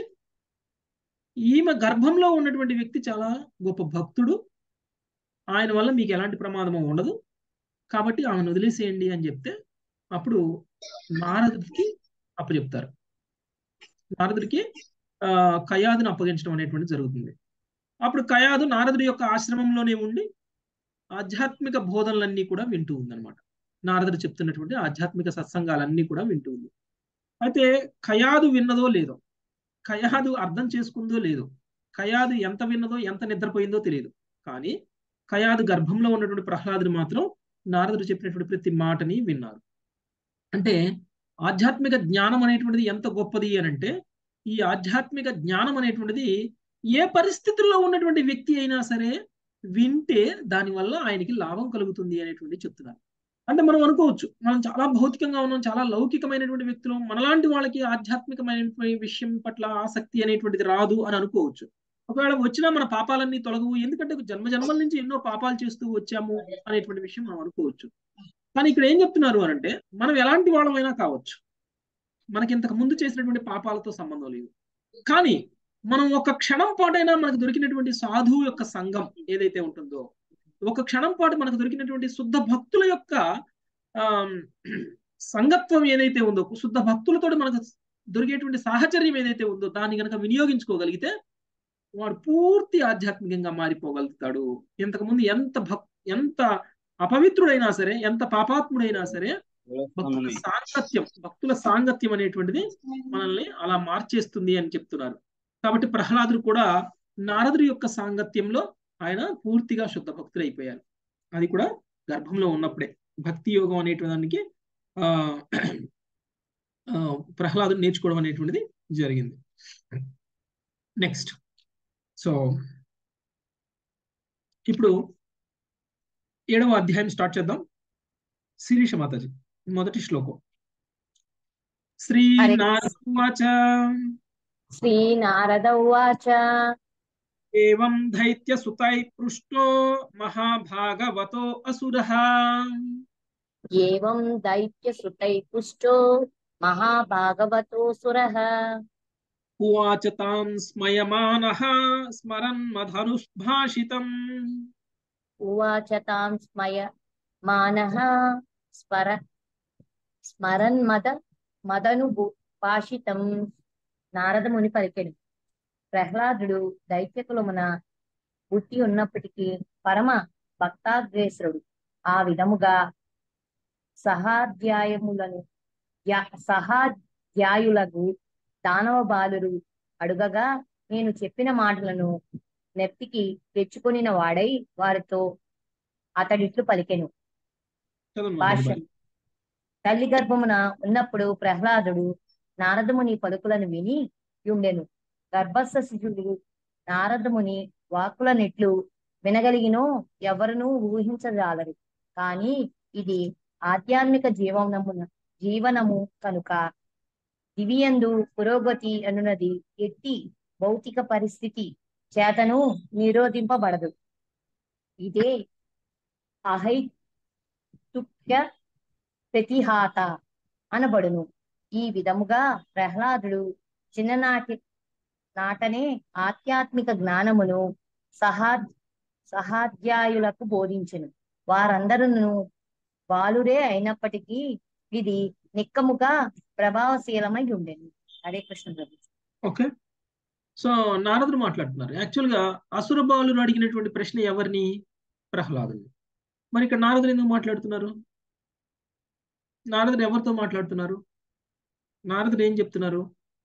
ఈమె గర్భంలో ఉన్నటువంటి వ్యక్తి చాలా గొప్ప భక్తుడు ఆయన వల్ల మీకు ఎలాంటి ప్రమాదము ఉండదు కాబట్టి ఆమెను వదిలేసేయండి అని చెప్తే అప్పుడు నారదుడికి అప్పచెప్తారు నారదుడికి ఆ కయాదును అప్పగించడం అనేటువంటి జరుగుతుంది అప్పుడు కయాదు నారదుడి యొక్క ఆశ్రమంలోనే ఉండి ఆధ్యాత్మిక బోధనలన్నీ కూడా వింటూ ఉందన్నమాట నారదుడు చెప్తున్నటువంటి ఆధ్యాత్మిక సత్సంగాలన్నీ కూడా వింటూ ఉంది అయితే కయాదు విన్నదో లేదో కయాదు అర్థం చేసుకుందో లేదో కయాదు ఎంత విన్నదో ఎంత నిద్రపోయిందో తెలియదు కానీ కయాదు గర్భంలో ఉన్నటువంటి ప్రహ్లాదుడు మాత్రం నారదుడు చెప్పినటువంటి ప్రతి మాటని విన్నారు అంటే ఆధ్యాత్మిక జ్ఞానం అనేటువంటిది ఎంత గొప్పది అని అంటే ఈ ఆధ్యాత్మిక జ్ఞానం అనేటువంటిది ఏ పరిస్థితుల్లో ఉన్నటువంటి వ్యక్తి అయినా సరే వింటే దానివల్ల ఆయనకి లాభం కలుగుతుంది అనేటువంటి చెప్తున్నారు అంటే మనం అనుకోవచ్చు మనం చాలా భౌతికంగా ఉన్నాం చాలా లౌకికమైనటువంటి వ్యక్తులు మనలాంటి వాళ్ళకి ఆధ్యాత్మికమైనటువంటి విషయం పట్ల ఆసక్తి అనేటువంటిది రాదు అని అనుకోవచ్చు ఒకవేళ వచ్చినా మన పాపాలన్నీ తొలగవు ఎందుకంటే జన్మ జన్మల నుంచి ఎన్నో పాపాలు చేస్తూ వచ్చాము అనేటువంటి విషయం మనం అనుకోవచ్చు కానీ ఇక్కడ ఏం చెప్తున్నారు అని అంటే మనం ఎలాంటి వాళ్ళమైనా కావచ్చు మనకి ఇంతకు ముందు చేసినటువంటి పాపాలతో సంబంధం లేదు కానీ మనం ఒక క్షణం పాటైనా మనకు దొరికినటువంటి సాధువు యొక్క సంఘం ఏదైతే ఉంటుందో ఒక క్షణం పాటు మనకు దొరికినటువంటి శుద్ధ భక్తుల యొక్క ఆ సంగత్వం ఏదైతే ఉందో శుద్ధ భక్తులతో మనకు దొరికేటువంటి సాహచర్యం ఏదైతే ఉందో దాన్ని కనుక వినియోగించుకోగలిగితే వాడు పూర్తి ఆధ్యాత్మికంగా మారిపోగలుగుతాడు ఇంతకుముందు ఎంత భక్ ఎంత అపవిత్రుడైనా సరే ఎంత పాపాత్ముడైనా సరే భక్తుల సాంగత్యం భక్తుల సాంగత్యం అనేటువంటిది మనల్ని అలా మార్చేస్తుంది అని చెప్తున్నారు కాబట్టి ప్రహ్లాదుడు కూడా నారదుడి యొక్క సాంగత్యంలో ఆయన పూర్తిగా శుద్ధ భక్తులు అయిపోయారు అది కూడా గర్భంలో ఉన్నప్పుడే భక్తి యోగం అనేటువంటి ఆ ప్రహ్లాదుడు నేర్చుకోవడం అనేటువంటిది జరిగింది నెక్స్ట్ సో ఇప్పుడు ఏడవ అధ్యాయం స్టార్ట్ చేద్దాం శిరీష మాతాజీ మొదటి శ్లోకం శ్రీ నారద శ్రీనారద ఉవాచ ఏం దైత్య సుతై పృష్టో మహాభాగవతో అసురః ఏం దైత్య సుతై పుష్టో మహాభాగవతోసురః ఉవాచ తాం స్మయమానః స్మరన్ మధనుస్భాషితం ఉవాచ తాం స్మయ మానః స్మర స్మరన్ మద మదను భాషితం నారదముని పలికెను ప్రహ్లాదుడు దైత్యకులమున పుట్టి ఉన్నప్పటికీ పరమ భక్తాగ్రేసుడు ఆ విధముగా సహాధ్యాయములను సహాధ్యాయులకు దానవ బాలురు అడుగగా నేను చెప్పిన మాటలను నెప్తికి తెచ్చుకొనిన వాడై వారితో అతడిట్లు పలికెను భాష్యం తల్లి గర్భమున ఉన్నప్పుడు ప్రహ్లాదుడు నారదముని పలుకులను విని ఉండెను గర్భస్థ శిశుడు నారదముని వాక్కులనెట్లు వినగలిగినో ఎవరునూ ఊహించజాలరు కానీ ఇది ఆధ్యాత్మిక జీవనమున జీవనము కనుక దివియందు పురోగతి అనున్నది ఎట్టి భౌతిక పరిస్థితి చేతను నిరోధింపబడదు ఇదే అహైతుక్య ప్రతిహాత అనబడును ఈ విధముగా ప్రహ్లాదుడు చిన్ననాటి నాటనే ఆధ్యాత్మిక జ్ఞానమును సహా సహాధ్యాయులకు బోధించెను వారందరూ బాలురే అయినప్పటికీ ఇది నిక్కముగా ప్రభావశీలమై ఉండేది హరే కృష్ణ ప్రభు ఓకే సో నారదుడు మాట్లాడుతున్నారు యాక్చువల్గా అసుర బాలురు అడిగినటువంటి ప్రశ్న ఎవరిని ప్రహ్లాదుని మరి ఇక్కడ నారదుడు ఎందుకు మాట్లాడుతున్నారు నారదుడు ఎవరితో మాట్లాడుతున్నారు నారదుడు ఏం చెప్తున్నారు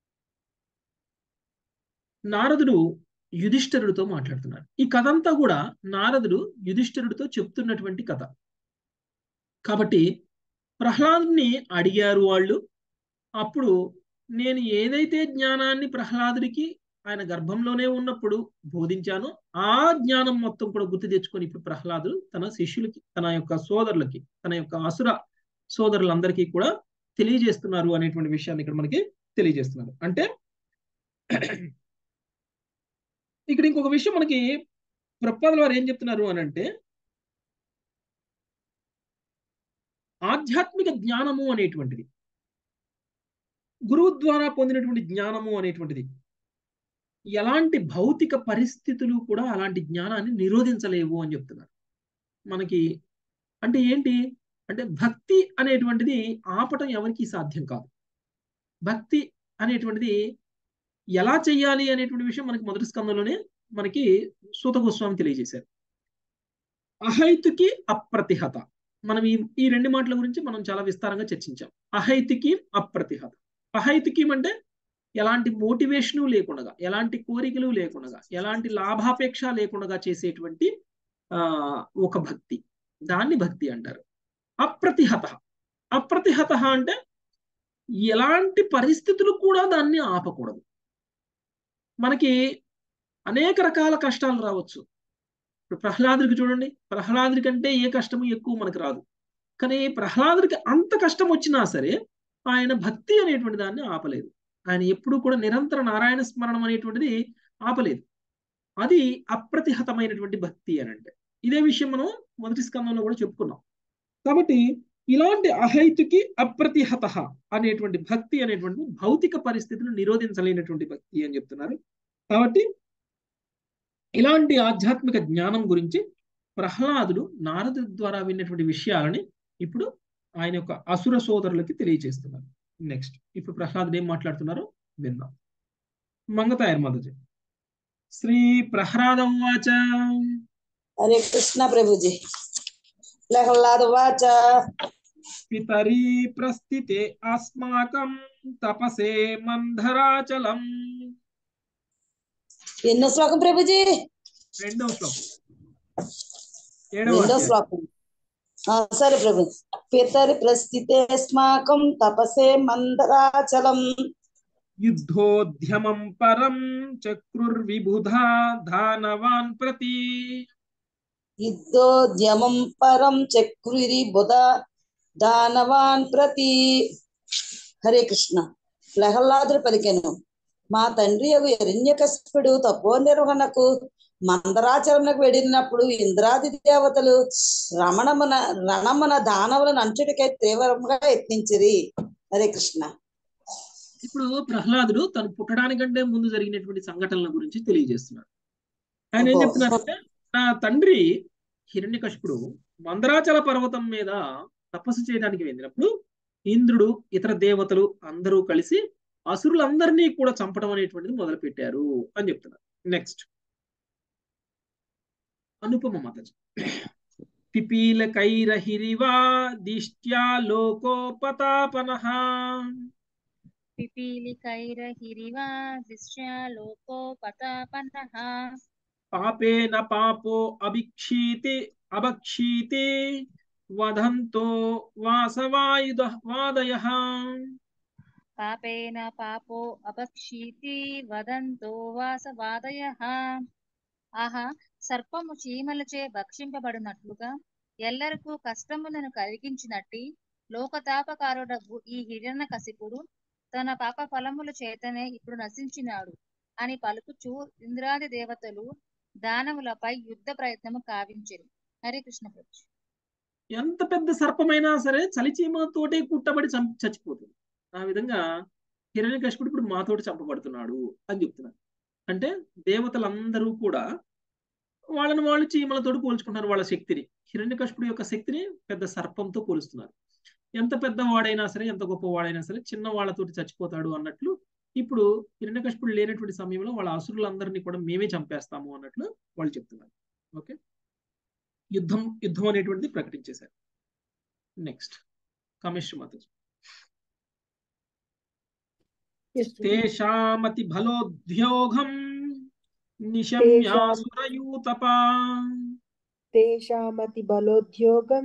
నారదుడు యుధిష్ఠరుడితో మాట్లాడుతున్నారు ఈ కథ అంతా కూడా నారదుడు యుధిష్ఠరుడితో చెప్తున్నటువంటి కథ కాబట్టి ప్రహ్లాదుని అడిగారు వాళ్ళు అప్పుడు నేను ఏదైతే జ్ఞానాన్ని ప్రహ్లాదుడికి ఆయన గర్భంలోనే ఉన్నప్పుడు బోధించానో ఆ జ్ఞానం మొత్తం కూడా గుర్తు తెచ్చుకొని ఇప్పుడు ప్రహ్లాదుడు తన శిష్యులకి తన యొక్క సోదరులకి తన యొక్క అసుర సోదరులందరికీ కూడా తెలియజేస్తున్నారు అనేటువంటి విషయాన్ని ఇక్కడ మనకి తెలియజేస్తున్నారు అంటే ఇక్కడ ఇంకొక విషయం మనకి ప్రపాదుల వారు ఏం చెప్తున్నారు అని అంటే ఆధ్యాత్మిక జ్ఞానము అనేటువంటిది గురువు ద్వారా పొందినటువంటి జ్ఞానము అనేటువంటిది ఎలాంటి భౌతిక పరిస్థితులు కూడా అలాంటి జ్ఞానాన్ని నిరోధించలేవు అని చెప్తున్నారు మనకి అంటే ఏంటి అంటే భక్తి అనేటువంటిది ఆపటం ఎవరికి సాధ్యం కాదు భక్తి అనేటువంటిది ఎలా చెయ్యాలి అనేటువంటి విషయం మనకి మొదటి స్కందంలోనే మనకి సూత గోస్వామి తెలియజేశారు అహైతుకి అప్రతిహత మనం ఈ ఈ రెండు మాటల గురించి మనం చాలా విస్తారంగా చర్చించాం అహైతికి అప్రతిహత అహైతికి అంటే ఎలాంటి మోటివేషను లేకుండా ఎలాంటి కోరికలు లేకుండా ఎలాంటి లాభాపేక్ష లేకుండా చేసేటువంటి ఆ ఒక భక్తి దాన్ని భక్తి అంటారు అప్రతిహత అప్రతిహత అంటే ఎలాంటి పరిస్థితులు కూడా దాన్ని ఆపకూడదు మనకి అనేక రకాల కష్టాలు రావచ్చు ఇప్పుడు ప్రహ్లాదుడికి చూడండి ప్రహ్లాదుడి కంటే ఏ కష్టము ఎక్కువ మనకు రాదు కానీ ప్రహ్లాదుడికి అంత కష్టం వచ్చినా సరే ఆయన భక్తి అనేటువంటి దాన్ని ఆపలేదు ఆయన ఎప్పుడూ కూడా నిరంతర నారాయణ స్మరణం అనేటువంటిది ఆపలేదు అది అప్రతిహతమైనటువంటి భక్తి అని అంటే ఇదే విషయం మనం మొదటి స్కందంలో కూడా చెప్పుకున్నాం కాబట్టి ఇలాంటి అహైతుకి అప్రతిహత అనేటువంటి భక్తి అనేటువంటి భౌతిక పరిస్థితులు నిరోధించలేనటువంటి భక్తి అని చెప్తున్నారు కాబట్టి ఇలాంటి ఆధ్యాత్మిక జ్ఞానం గురించి ప్రహ్లాదుడు నారదు ద్వారా విన్నటువంటి విషయాలని ఇప్పుడు ఆయన యొక్క అసుర సోదరులకి తెలియజేస్తున్నారు నెక్స్ట్ ఇప్పుడు ప్రహ్లాదుడు ఏం మాట్లాడుతున్నారో విందాం మంగతాయర్ మధుజీ శ్రీ ప్రహ్లాదం వాచ హరే కృష్ణ ప్రభుజీ ప్రహ్లాద వాచ పితరీ ప్రస్థితే అస్మాకం తపసే మంధరాచలం ఎన్నో శ్లోకం ప్రభుజీ రెండవ శ్లోకం ఏడవ రెండో అధ్యాయం. శ్లోకం ఆ, సరే ప్రభు పితరి ప్రస్థితే స్మాకం తపసే మందరాచలం యుద్ధోద్యమం పరం చక్రుర్విబుధా దానవాన్ ప్రతి యుద్ధోద్యమం పరం చక్రురి బుధ దానవాన్ ప్రతి హరే కృష్ణ ప్రహ్లాదుడు పలికెను మా తండ్రి యొక్క హిరణ్యకశిపుడు తపో నిర్వహణకు మందరాచరణకు వెళ్ళినప్పుడు ఇంద్రాది దేవతలు రమణమున రణమున దానవులను అంచుడికై తీవ్రంగా యత్నించిరి హరే కృష్ణ ఇప్పుడు ప్రహ్లాదుడు తను పుట్టడానికంటే ముందు జరిగినటువంటి సంఘటనల గురించి తెలియజేస్తున్నాడు ఆయన ఏం ఓహో. చెప్తున్నారంటే నా తండ్రి హిరణ్యకశిపుడు మందరాచల పర్వతం మీద తపస్సు చేయడానికి వెళ్ళినప్పుడు ఇంద్రుడు ఇతర దేవతలు అందరూ కలిసి అసురులందరినీ కూడా చంపడం అనేటువంటిది మొదలు పెట్టారు అని చెప్తున్నారు నెక్స్ట్ అనుపమ మతజి పిపీలకైరహిరివా దిష్ట్యా లోకోపతాపనః పిపీలికైరహిరివా దృశ్యా లోకోపతాపనః పాపేన పాపో అభిక్షీతి అభక్షీతి వదంతో వాసవాయుధ వాదయ పాపేన పాపో అపక్షీతి వదంతో వాసవాదయః ఆహా సర్పము చీమలచే భక్షింపబడినట్లుగా ఎల్లరకు కష్టములను కలిగించినట్టి లోకతాపకారుడగు ఈ హిరణ్య కసిపుడు తన పాప ఫలముల చేతనే ఇప్పుడు నశించినాడు అని పలుకుచూ ఇంద్రాది దేవతలు దానవులపై యుద్ధ ప్రయత్నము కావించిరి హరే కృష్ణ ప్రభు ఎంత పెద్ద సర్పమైనా సరే చలిచీమతోటే కుట్టబడి చం చచ్చిపోతుంది ఆ విధంగా హిరణ్యకశిపుడు ఇప్పుడు మాతోటి చంపబడుతున్నాడు అని చెప్తున్నారు అంటే దేవతలందరూ కూడా వాళ్ళని వాళ్ళు చీమలతోటి పోల్చుకుంటున్నారు వాళ్ళ శక్తిని హిరణ్యకశిపుడు యొక్క శక్తిని పెద్ద సర్పంతో పోలుస్తున్నారు ఎంత పెద్ద వాడైనా సరే ఎంత గొప్ప వాడైనా సరే చిన్న వాళ్ళతోటి చచ్చిపోతాడు అన్నట్లు ఇప్పుడు హిరణ్యకశిపుడు లేనటువంటి సమయంలో వాళ్ళ అసురులందరినీ కూడా మేమే చంపేస్తాము అన్నట్లు వాళ్ళు చెప్తున్నారు ఓకే యుద్ధం యుద్ధం అనేటువంటిది ప్రకటించేశారు నెక్స్ట్ కమిషన్ మాతాజీ తేషామతి బలోద్యోగం నిశమ్యాసురయూతపా తేషామతి బలోద్యోగం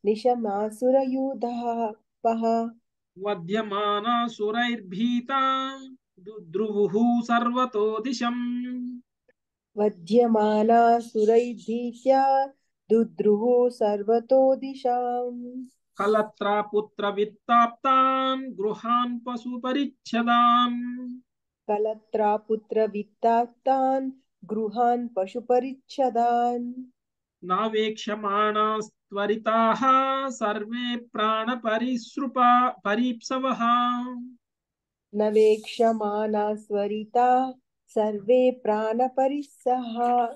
నిశమాసురయూధపః వధ్యమానాసురైర్భీతా దుద్రువుః సర్వతో దిశం వధ్యమానాసురైర్భీత్యా దుద్రువు సర్వతో దిశాం కలత్రా పుత్ర విత్తాప్తాన్ గృహాన్ పశు పరిచ్ఛదాన్ కలత్రా పుత్ర విత్తాత్తాన్ గృహాన్ పశుపరిచ్ఛదాన్ నావేక్షమాణాస్త్వరితాః సర్వే ప్రాణ పరిసృపా పరీప్సవః నవేక్షమానా స్వరితా సర్వే ప్రాణ పరిస్సహ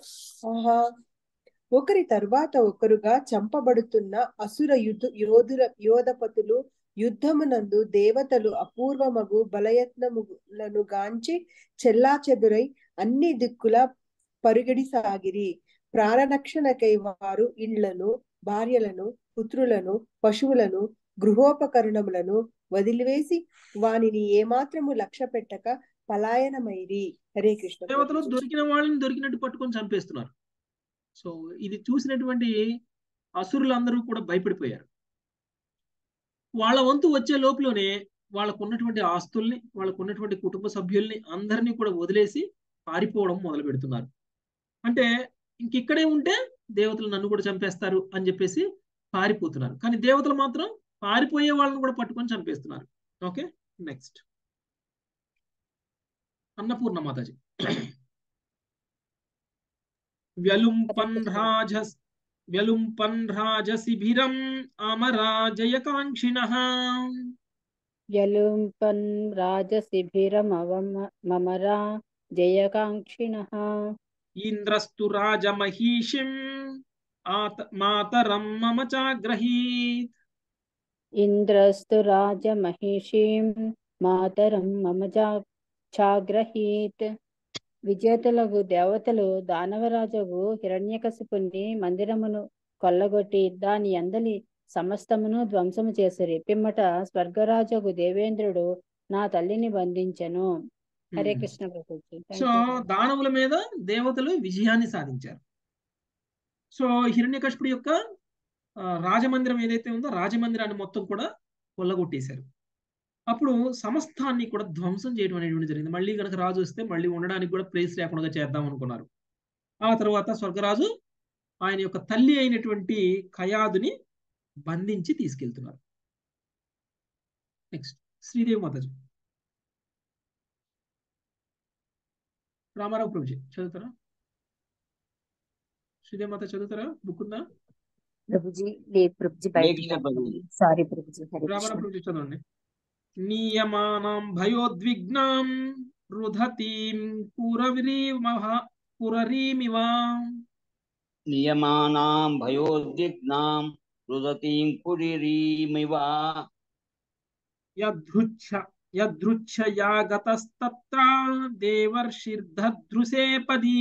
ఒకరి తర్వాత ఒకరుగా చంపబడుతున్న అసుర యుధ యోధుల యోధపతులు యుద్ధమునందు దేవతలు అపూర్వమగు బలయత్నములను గాంచి చెల్లాచెదురై అన్ని దిక్కుల పరుగడి సాగిరి ప్రాణరక్షణకై వారు ఇండ్లను భార్యలను పుత్రులను పశువులను గృహోపకరణములను వదిలివేసి వానిని ఏమాత్రము లక్ష్య పెట్టక పలాయనమైరి హరే కృష్ణ దేవతలు దొరికిన వాళ్ళని దొరికినట్టు పట్టుకొని చంపేస్తున్నారు సో ఇది చూసినటువంటి అసురులందరూ కూడా భయపడిపోయారు వాళ్ళ వంతు వచ్చే లోపలనే వాళ్ళకు ఉన్నటువంటి ఆస్తుల్ని వాళ్ళకు ఉన్నటువంటి కుటుంబ సభ్యుల్ని అందరినీ కూడా వదిలేసి పారిపోవడం మొదలు పెడుతున్నారు అంటే ఇంక ఇక్కడే ఉంటే దేవతలు నన్ను కూడా చంపేస్తారు అని చెప్పేసి పారిపోతున్నారు కానీ దేవతలు మాత్రం పారిపోయే వాళ్ళని కూడా పట్టుకొని చంపేస్తున్నారు ఓకే నెక్స్ట్ అన్నపూర్ణ మాతాజీ వ్యలుంపన్ రాజ వ్యలుంపన్ రాజశిబిరం అమరాజయకాంక్షిణ వ్యలుంపన్ రాజశిబిరమవమ మమరా జయకాంక్షిణః ఇంద్రస్తు రాజమహీషిం ఆత మాతరం మమ చాగ్రహీత్ ఇంద్రస్తు రాజమహిషీం మాతరం మమ జా- చాగ్రహీత్ విజేతలకు దేవతలు దానవరాజగు హిరణ్యకశిపుని మందిరమును కొల్లగొట్టి దాని అందలి సమస్తమును ధ్వంసము చేసిరి పిమ్మట స్వర్గరాజగు దేవేంద్రుడు నా తల్లిని బంధించెను హరే కృష్ణ ప్రభుజీ సో దానవుల మీద దేవతలు విజయాన్ని సాధించారు సో హిరణ్యకశిపుడి యొక్క ఆ, రాజమందిరం ఏదైతే ఉందో రాజమందిరాన్ని మొత్తం కూడా కొల్లగొట్టేశారు అప్పుడు సమస్తాన్ని కూడా ధ్వంసం చేయడం అనేటువంటి జరిగింది మళ్ళీ కనుక రాజు వస్తే మళ్ళీ ఉండడానికి కూడా ప్లేస్ లేకుండా చేద్దాం అనుకున్నారు ఆ తర్వాత స్వర్గరాజు ఆయన యొక్క తల్లి అయినటువంటి కయాదుని బంధించి తీసుకెళ్తున్నారు నెక్స్ట్ శ్రీదేవి మాతాజీ రామారావు ప్రభుజీ చదువుతారా శ్రీదేవి మాత చదువుతారా బుక్ ఉందా ప్రభుజీ లేదు ప్రభుజీ బయట కృష్ణ ప్రభుజీ. సారీ ప్రభుజీ హరే రామారావు కృష్ణ ప్రభుజీ చదవండి నియమానాం భయోద్విగ్నాం రుధతీం పురవీమః పురరీమివ నియమానాం భయోద్విగ్నాం రుదతీం పురిరీమివ యదృచ్ఛ యదృచ్ఛయా గతస్తత్ర దేవర్షిర్ధదృశే పదీ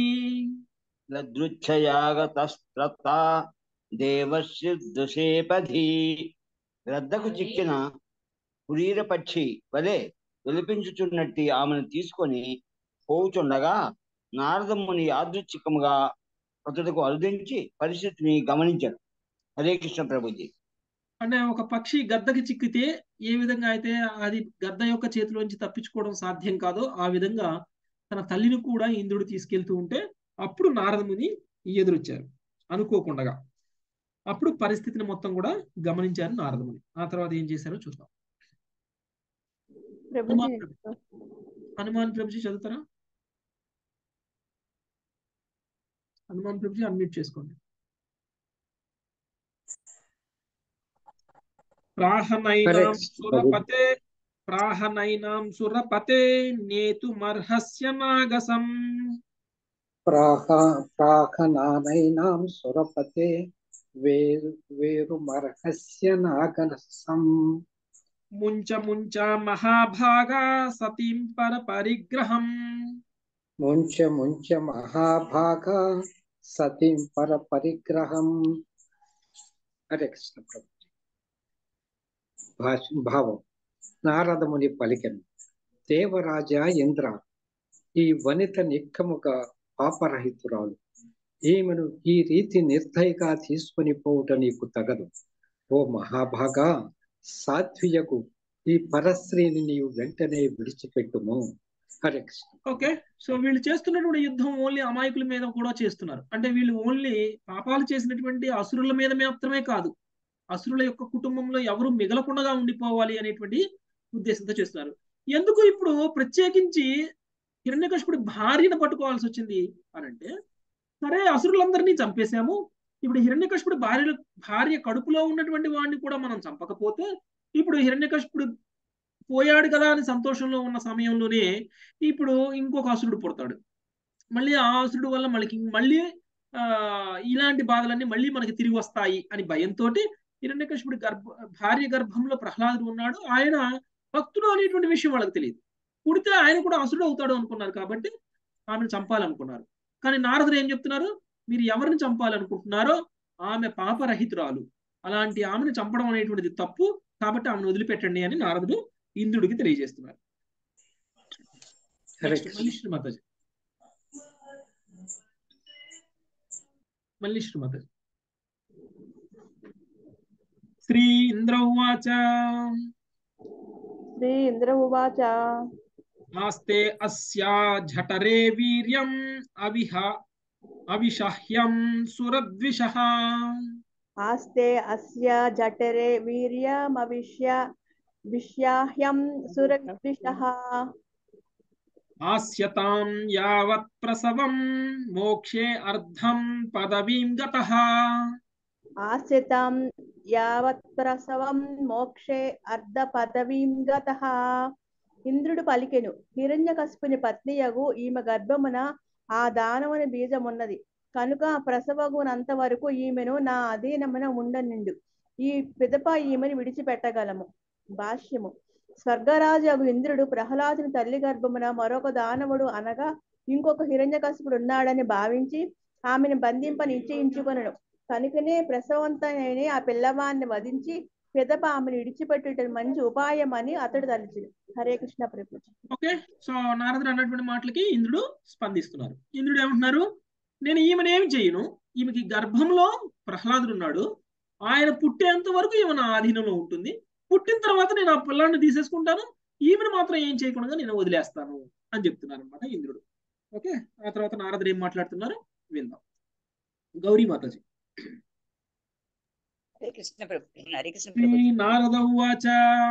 లదృచ్ఛయాగతస్త్రత దేవస్య దుషేపధి గ్రద్దకు చిక్కిన పురీర పక్షి వలె విలపించుచున్నట్టి ఆమెను తీసుకొని పోవుచుండగా నారదముని యాదృచ్ఛికముగా అతడుకు అరుదించి పరిస్థితిని గమనించాడు హరే కృష్ణ ప్రభుజీ అంటే ఒక పక్షి గద్దకి చిక్కితే ఏ విధంగా అయితే అది గద్ద యొక్క చేతిలోంచి తప్పించుకోవడం సాధ్యం కాదో ఆ విధంగా తన తల్లిని కూడా ఇంద్రుడు తీసుకెళ్తూ ఉంటే అప్పుడు నారదముని ఎదురొచ్చారు అనుకోకుండా అప్పుడు పరిస్థితిని మొత్తం కూడా గమనించారు నారదముని ఆ తర్వాత ఏం చేశారో చూద్దాం హనుమాన్ ప్రభుజీ ప్రభు హనుమాన్ ప్రభుజీ చదువుతారా హనుమాన్ ప్రభుజీ అన్మ్యూట్ చేసుకోండి ప్రాహనైనాం Correct. సురపతే ప్రాహనైనాం సురపతే నేతుమర్హస్య నాగసం ప్రాహ ప్రాహనానైనాం సురపతే వేరు వేరు మర్హస్య నాగనసం ముంచ ముంచ మహాభాగా సతీం పర పరిగ్రహం ముంచ ముంచ మహాభాగ సతీం పర పరిగ్రహం హరే కృష్ణ ప్రభు భాష భావం నారదముని పలికెను దేవరాజా ఇంద్ర ఈ వనిత నిక్కముగా పాపరహితురాలు ఈమెను ఈ రీతి నిర్దయగా తీసుకొని పోవుట నీకు తగదు ఓ మహాభాగా సాధ్వియకు ఈ పరస్త్రీని నీవు వెంటనే విడిచిపెట్టుము హరే కృష్ణ ఓకే సో వీళ్ళు చేస్తున్నటువంటి యుద్ధం ఓన్లీ అమాయకుల మీద కూడా చేస్తున్నారు అంటే వీళ్ళు ఓన్లీ పాపాలు చేసినటువంటి అసురుల మీద మాత్రమే కాదు అసురుల యొక్క కుటుంబంలో ఎవరు మిగలకుండా ఉండిపోవాలి అనేటువంటి ఉద్దేశంతో చేస్తున్నారు ఎందుకు ఇప్పుడు ప్రత్యేకించి హిరణ్యకశిపుడి భార్యను పట్టుకోవాల్సి వచ్చింది అని అంటే సరే అసురులందరినీ చంపేశాము ఇప్పుడు హిరణ్యకశిపుడి భార్య భార్య కడుపులో ఉన్నటువంటి వాడిని కూడా మనం చంపకపోతే ఇప్పుడు హిరణ్యకశిపుడు పోయాడు కదా అని సంతోషంలో ఉన్న సమయంలోనే ఇప్పుడు ఇంకొక అసురుడు పుడతాడు మళ్ళీ ఆ అసురుడు వల్ల మనకి మళ్ళీ ఆ ఇలాంటి బాధలన్నీ మళ్ళీ మనకి తిరిగి వస్తాయి అని భయంతో హిరణ్యకశిపుడి గర్భ భార్య గర్భంలో ప్రహ్లాదుడు ఉన్నాడు ఆయన భక్తుడు అనేటువంటి విషయం వాళ్ళకి తెలియదు పుడితే ఆయన కూడా అసురుడు అవుతాడు అనుకున్నారు కాబట్టి ఆమెను చంపాలనుకున్నారు కానీ నారదుడు ఏం చెప్తున్నారు మీరు ఎవరిని చంపాలనుకుంటున్నారో ఆమె పాపరహితురాలు అలాంటి ఆమెను చంపడం అనేటువంటిది తప్పు కాబట్టి ఆమెను వదిలిపెట్టండి అని నారదుడు ఇంద్రుడికి తెలియజేస్తున్నారు హరే నెక్స్ట్ మళ్ళీ శ్రీమాతాజీ మళ్ళీ శ్రీమాతాజీ శ్రీ ఇంద్ర ఉవాచ శ్రీ ఇంద్ర ఉవాచ ఆస్తే అస్యా జఠరే వీర్యం అవిహ అవిషహ్యం సురద్విష ఆస్తే అస్య జఠరే వీర్యమవిష్య విష్యాహ్యం సురద్విషః ఆస్యతాం యావత్ ప్రసవం మోక్షే అర్ధం పదవీం గతః ఆశ్రితం యావత్ ప్రసవం మోక్షే అర్ధ పదవీం గతః ఇంద్రుడు పలికెను హిరణ్యకశిపుని పత్నియగు ఈమె గర్భమున ఆ దానవుని బీజమున్నది కనుక ప్రసవగునంత వరకు ఈమెను నా అధీనమున ఉండనిండు ఈ పిదప ఈమెను విడిచిపెట్టగలము భాష్యము స్వర్గరాజు ఇంద్రుడు ప్రహ్లాదుని తల్లి గర్భమున మరొక దానవుడు అనగా ఇంకొక హిరణ్యకశిపుడు ఉన్నాడని భావించి ఆమెను బంధింప నిశ్చయించుకొనను కనుకనే ప్రసవంతనైన ఆ పిల్లవాన్ని వధించి పిదప ఆమెను విడిచిపెట్టుట మంచి ఉపాయం అని అతడు తలిచింది హరే కృష్ణ ప్రభు ఓకే సో నారదుడు అన్నటువంటి మాటలకి ఇంద్రుడు స్పందిస్తున్నారు ఇంద్రుడు ఏమంటున్నారు నేను ఈమెను ఏమి చేయను ఈమెకి గర్భంలో ప్రహ్లాదుడు ఉన్నాడు ఆయన పుట్టేంత వరకు ఈమె నా ఆధీనంలో ఉంటుంది పుట్టిన తర్వాత నేను ఆ పిల్లాన్ని తీసేసుకుంటాను ఈమెను మాత్రం ఏం చేయకుండా నేను వదిలేస్తాను అని చెప్తున్నారు అనమాట ఇంద్రుడు ఓకే ఆ తర్వాత నారదుడు ఏం మాట్లాడుతున్నారు విందాం గౌరీ మాతాజీ హరే కృష్ణ ప్రభు హరే కృష్ణ శ్రీ ప్రభు నారద ఉవాచ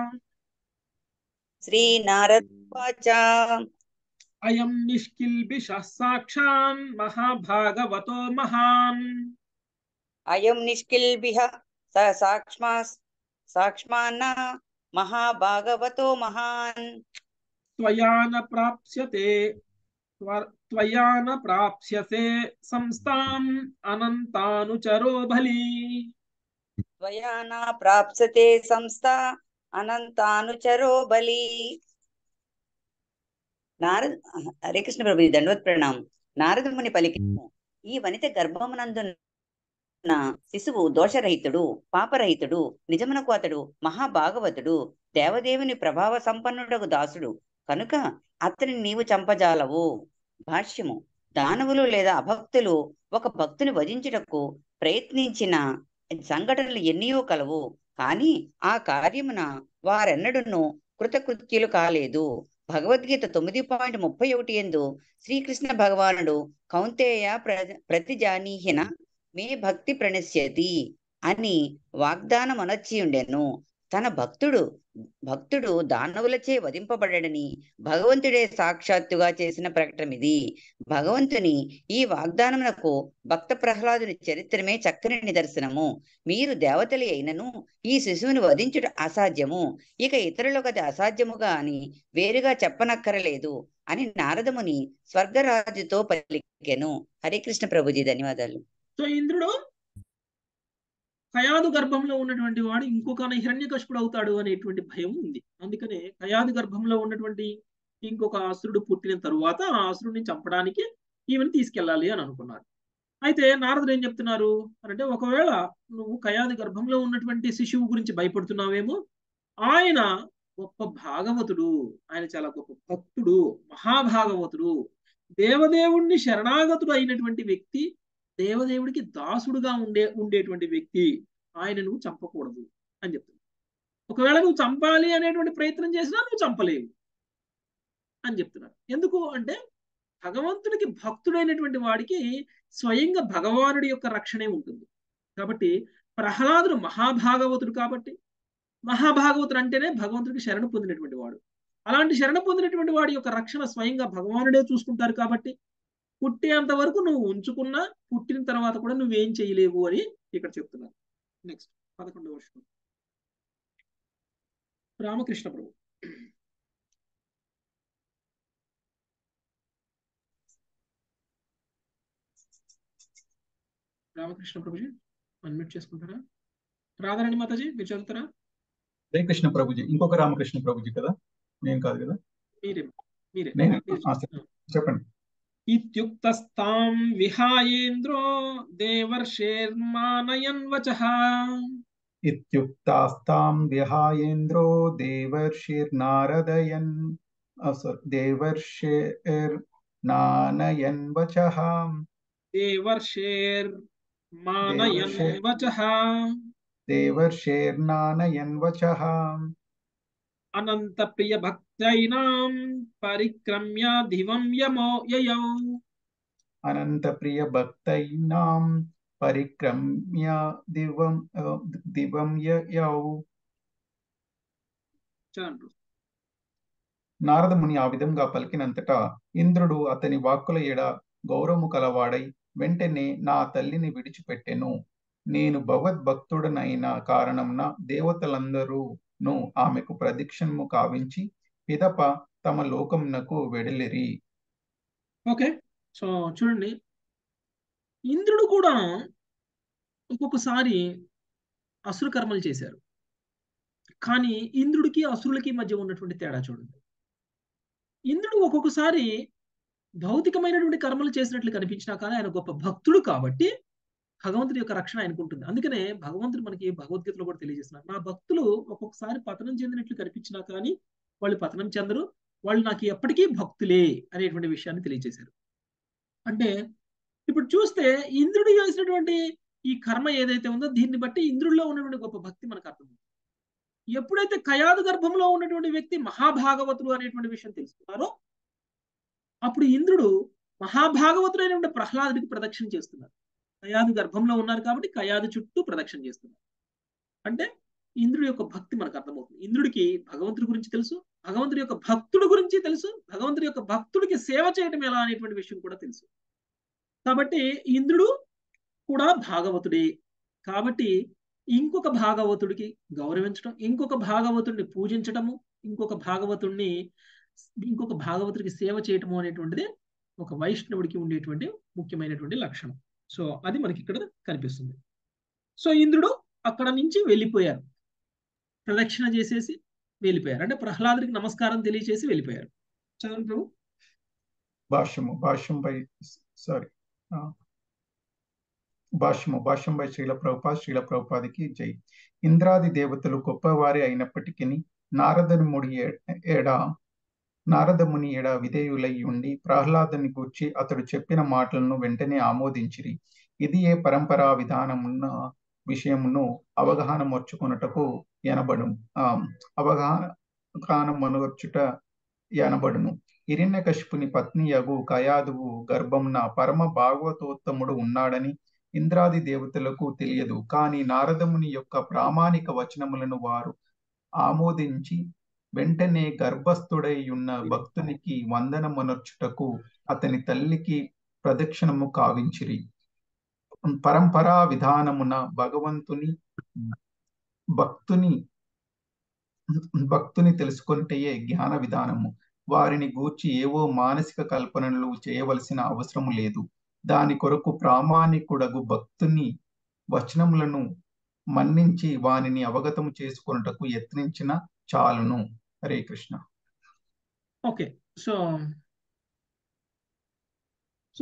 శ్రీ నారద్వాచ అయం నిష్కిల్బిష సాక్షాన్ మహాభాగవతో మహాన్ అయం నిష్కిల్బిహ స సాక్ష్మా సాక్ష్మాన్న మహాభాగవతో మహాన్ త్వయా న ప్రాప్స్యతే త్వ- త్వయా న ప్రాప్స్యసే సంస్థాం అనంతానుచరో బలి త్వయా నా ప్రాప్సతే సంస్థ అనంతానుచరో బలి నారద హరే కృష్ణ ప్రభు దండవత్ ప్రణామం నారదముని పలికిను ఈ వనిత గర్భమునందున శిశువు దోషరహితుడు పాపరహితుడు నిజమునకు అతడు మహాభాగవతుడు దేవదేవుని ప్రభావ సంపన్నుడకు దాసుడు కనుక అతనిని నీవు చంపజాలవు భాష్యము దానవులు లేదా అభక్తులు ఒక భక్తుని వధించుటకు ప్రయత్నించిన సంఘటనలు ఎన్నయో కలవు కానీ ఆ కార్యమున వారెన్నడూను కృతకృత్యులు కాలేదు భగవద్గీత తొమ్మిది పాయింట్ ముప్పై ఒకటి ఎందు శ్రీకృష్ణ భగవానుడు కౌంతేయ ప్ర ప్రతిజానీహిన మే భక్తి ప్రణశ్యతి అని వాగ్దానం అనొచ్చి ఉండెను తన భక్తుడు భక్తుడు దానవులచే వధింపబడని భగవంతుడే సాక్షాత్తుగా చేసిన ప్రకటన ఇది భగవంతుని ఈ వాగ్దానమునకు భక్త ప్రహ్లాదుని చరిత్రమే చక్కని నిదర్శనము మీరు దేవతలి అయినను ఈ శిశువుని వధించుట అసాధ్యము ఇక ఇతరులకు అది అసాధ్యముగా అని వేరుగా చెప్పనక్కరలేదు అని నారదముని స్వర్గరాజుతో పలికెను హరే కృష్ణ ప్రభుజీ ధన్యవాదాలు సో ఇంద్రుడు కయాదు గర్భంలో ఉన్నటువంటి వాడు ఇంకొక హిరణ్యకశిపుడు అవుతాడు అనేటువంటి భయం ఉంది అందుకనే కయాదు గర్భంలో ఉన్నటువంటి ఇంకొక అసురుడు పుట్టిన తరువాత ఆ అసురుడిని చంపడానికి ఈమెను తీసుకెళ్ళాలి అని అనుకున్నారు అయితే నారదుడు ఏం చెప్తున్నారు అంటే ఒకవేళ నువ్వు కయాది గర్భంలో ఉన్నటువంటి శిశువు గురించి భయపడుతున్నావేమో ఆయన గొప్ప భాగవతుడు ఆయన చాలా గొప్ప భక్తుడు మహాభాగవతుడు దేవదేవుణ్ణి శరణాగతుడు అయినటువంటి వ్యక్తి దేవదేవుడికి దాసుడుగా ఉండే ఉండేటువంటి వ్యక్తి ఆయన నువ్వు చంపకూడదు అని చెప్తుంది ఒకవేళ నువ్వు చంపాలి అనేటువంటి ప్రయత్నం చేసినా నువ్వు చంపలేవు అని చెప్తున్నారు ఎందుకు అంటే భగవంతుడికి భక్తుడైనటువంటి వాడికి స్వయంగా భగవానుడి యొక్క రక్షణే ఉంటుంది కాబట్టి ప్రహ్లాదుడు మహాభాగవతుడు కాబట్టి మహాభాగవతుడు అంటేనే భగవంతుడికి శరణు పొందినటువంటి వాడు అలాంటి శరణు పొందినటువంటి వాడి యొక్క రక్షణ స్వయంగా భగవానుడే చూసుకుంటారు కాబట్టి పుట్టేంత వరకు నువ్వు ఉంచుకున్నా పుట్టిన తర్వాత కూడా నువ్వేం చేయలేవు అని ఇక్కడ చెప్తున్నారు నెక్స్ట్ పదకొండవ వర్షం రామకృష్ణ ప్రభు రామకృష్ణ ప్రభుజీ అన్మ్యూట్ చేసుకుంటారా రాధారాణి మాతాజీ మీరు చదువుతారా హరే కృష్ణ ప్రభుజీ ఇంకొక రామకృష్ణ ప్రభుజీ కదా నేను కాదు కదా మీరే మీరే నేను మీరు ఆ, సరే. చెప్పండి ఇత్యుక్తస్తాం విహాయేంద్రో దేవర్షేర్మానయన్ వచః ఇత్యుక్తాస్తాం విహాయేంద్రో దేవర్షిర్నారదయన్ దేవర్షిర్నానయన్ వచః దేవర్షేర్ మానయన్ దేవర్షే- వచః దేవర్షేర్నానయన్ వచః అనంత ప్రియ భక్తైనాం పరిక్రమ్య దివం యమో యయౌ అనంత ప్రియ భక్తైనాం పరిక్రమ్య దివం ఆ, దివం యయౌ చదువు నారదముని ఆ విధంగా పలికినంతటా ఇంద్రుడు అతని వాక్కుల ఎడ గౌరవము కలవాడై వెంటనే నా తల్లిని విడిచిపెట్టెను నేను భగవద్భక్తుడనైన కారణంన దేవతలందరూను ఆమెకు ప్రదక్షిణము కావించి పిదప తమ లోకమునకు వెడలిరి ఓకే సో చూడండి ఇంద్రుడు కూడా ఒక్కొక్కసారి అసుర కర్మలు చేశారు కానీ ఇంద్రుడికి అసురులకి మధ్య ఉన్నటువంటి తేడా చూడండి ఇంద్రుడు ఒక్కొక్కసారి భౌతికమైనటువంటి కర్మలు చేసినట్లు కనిపించినా కానీ ఆయన గొప్ప భక్తుడు కాబట్టి భగవంతుడి యొక్క రక్షణ ఆయనకు ఉంటుంది అందుకనే భగవంతుడు మనకి భగవద్గీతలో కూడా తెలియజేస్తున్నారు నా భక్తులు ఒక్కొక్కసారి పతనం చెందినట్లు కనిపించినా కానీ వాళ్ళు పతనం చెందరు వాళ్ళు నాకు ఎప్పటికీ భక్తులే అనేటువంటి విషయాన్ని తెలియజేశారు అంటే ఇప్పుడు చూస్తే ఇంద్రుడు చేసినటువంటి ఈ కర్మ ఏదైతే ఉందో దీన్ని బట్టి ఇంద్రుడిలో ఉన్నటువంటి గొప్ప భక్తి మనకు అర్థమవుతుంది ఎప్పుడైతే కయాదు గర్భంలో ఉన్నటువంటి వ్యక్తి మహాభాగవతుడు అనేటువంటి విషయం తెలుసుకున్నారో అప్పుడు ఇంద్రుడు మహాభాగవతుడు అయినటువంటి ప్రహ్లాదుడికి ప్రదక్షిణ చేస్తున్నారు కయాదు గర్భంలో ఉన్నారు కాబట్టి కయాదు చుట్టూ ప్రదక్షిణ చేస్తున్నారు అంటే ఇంద్రుడి యొక్క భక్తి మనకు అర్థమవుతుంది ఇంద్రుడికి భగవంతుడి గురించి తెలుసు భగవంతుడి యొక్క భక్తుడి గురించి తెలుసు భగవంతుడి యొక్క భక్తుడికి సేవ చేయటం ఎలా అనేటువంటి విషయం కూడా తెలుసు కాబట్టి ఇంద్రుడు కూడా భాగవతుడే కాబట్టి ఇంకొక భాగవతుడికి గౌరవించడం ఇంకొక భాగవతుడిని పూజించటము ఇంకొక భాగవతుడిని ఇంకొక భాగవతుడికి సేవ చేయటము అనేటువంటిది ఒక వైష్ణవుడికి ఉండేటువంటి ముఖ్యమైనటువంటి లక్షణం సో అది మనకి ఇక్కడ కనిపిస్తుంది సో ఇంద్రుడు అక్కడ నుంచి వెళ్ళిపోయారు ప్రదక్షిణ చేసేసి వెళ్ళిపోయారు అంటే ప్రహ్లాదుడికి నమస్కారం తెలియచేసి వెళ్ళిపోయారు చదవండి ప్రభు భాష్యము భాష్యం బై సారీ భాష్యము భాష్యం బై శ్రీల ప్రభుపాద్ శ్రీల ప్రభుపాదికి జై ఇంద్రాది దేవతలు గొప్పవారే అయినప్పటికీ నారదముడి ఎడ నారదముని ఎడ విధేయులై ఉండి ప్రహ్లాదుని గూర్చి అతడు చెప్పిన మాటలను వెంటనే ఆమోదించిరి ఇది ఏ పరంపరా విధానమున్న విషయమును అవగాహన మర్చుకొనుటకు ఎనబడు ఆ అవగాహన మనవర్చుట ఎనబడును హిరణ్యకశిపుని పత్ని యగు కయాదువు గర్భంన పరమ భాగవతోత్తముడు ఉన్నాడని ఇంద్రాది దేవతలకు తెలియదు కానీ నారదముని యొక్క ప్రామాణిక వచనములను వారు ఆమోదించి వెంటనే గర్భస్థుడై ఉన్న భక్తునికి వందనమునర్చుటకు అతని తల్లికి ప్రదక్షిణము కావించిరి పరంపరా విధానమున భగవంతుని భక్తుని భక్తుని తెలుసుకుంటేయే జ్ఞాన విధానము వారిని గూర్చి ఏవో మానసిక కల్పనలు చేయవలసిన అవసరము లేదు దాని కొరకు ప్రామాణికుడగు భక్తుని వచనములను మన్నించి వానిని అవగతము చేసుకొనుటకు యత్నించిన చాలును Hare Krishna okay so so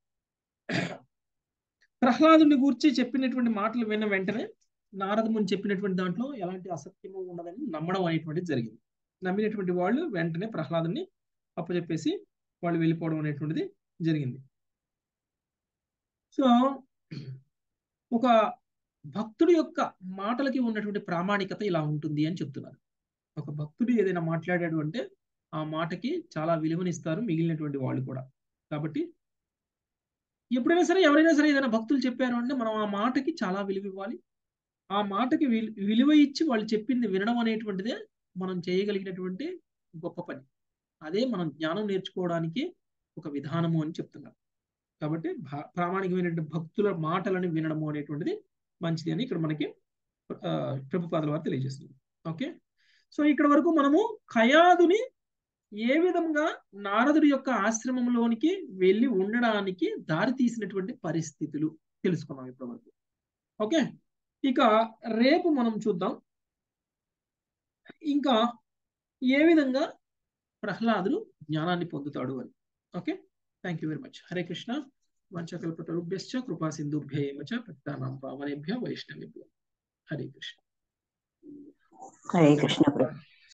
ప్రహ్లాదుని గూర్చి చెప్పినటువంటి మాటలు విన్న వెంటనే నారద ముని చెప్పినటువంటి దాంట్లో ఎలాంటి అసత్యము ఉండదని నమ్మడం అనేటువంటిది జరిగింది నమ్మినటువంటి వాళ్ళు వెంటనే ప్రహ్లాదుని అప్పచెప్పేసి వాళ్ళు వెళ్ళిపోవడం అనేటువంటిది జరిగింది సో ఒక భక్తుడి యొక్క మాటలకి ఉన్నటువంటి ప్రామాణికత ఇలా ఉంటుంది అని చెప్తున్నారు ఒక భక్తుడు ఏదైనా మాట్లాడాడు అంటే ఆ మాటకి చాలా విలువనిస్తారు మిగిలినటువంటి వాళ్ళు కూడా కాబట్టి ఎప్పుడైనా సరే ఎవరైనా సరే ఏదైనా భక్తులు చెప్పారు అంటే మనం ఆ మాటకి చాలా విలువ ఇవ్వాలి ఆ మాటకి విలువ ఇచ్చి వాళ్ళు చెప్పింది వినడం అనేటువంటిదే మనం చేయగలిగినటువంటి గొప్ప పని అదే మనం జ్ఞానం నేర్చుకోవడానికి ఒక విధానము అని చెప్తున్నారు కాబట్టి ప్రామాణికమైనటువంటి భక్తుల మాటలను వినడము అనేటువంటిది మంచిది అని ఇక్కడ మనకి ప్రభుపాదుల వారు తెలియజేస్తుంది ఓకే సో ఇక్కడ వరకు మనము ఖయాదుని ఏ విధంగా నారదుడి యొక్క ఆశ్రమంలోనికి వెళ్ళి ఉండడానికి దారి తీసినటువంటి పరిస్థితులు తెలుసుకున్నాం ఇప్పటి వరకు ఓకే ఇక రేపు మనం చూద్దాం ఇంకా ఏ విధంగా ప్రహ్లాదుడు జ్ఞానాన్ని పొందుతాడు అని okay thank you very much Hare Krishna వంచకల్పతరుభ్యశ్చ కృపా సింధుభ్యేమ చ భక్తానాం పావనేభ్య వైష్ణవేభ్య హరే కృష్ణ హరే కృష్ణ ప్రభు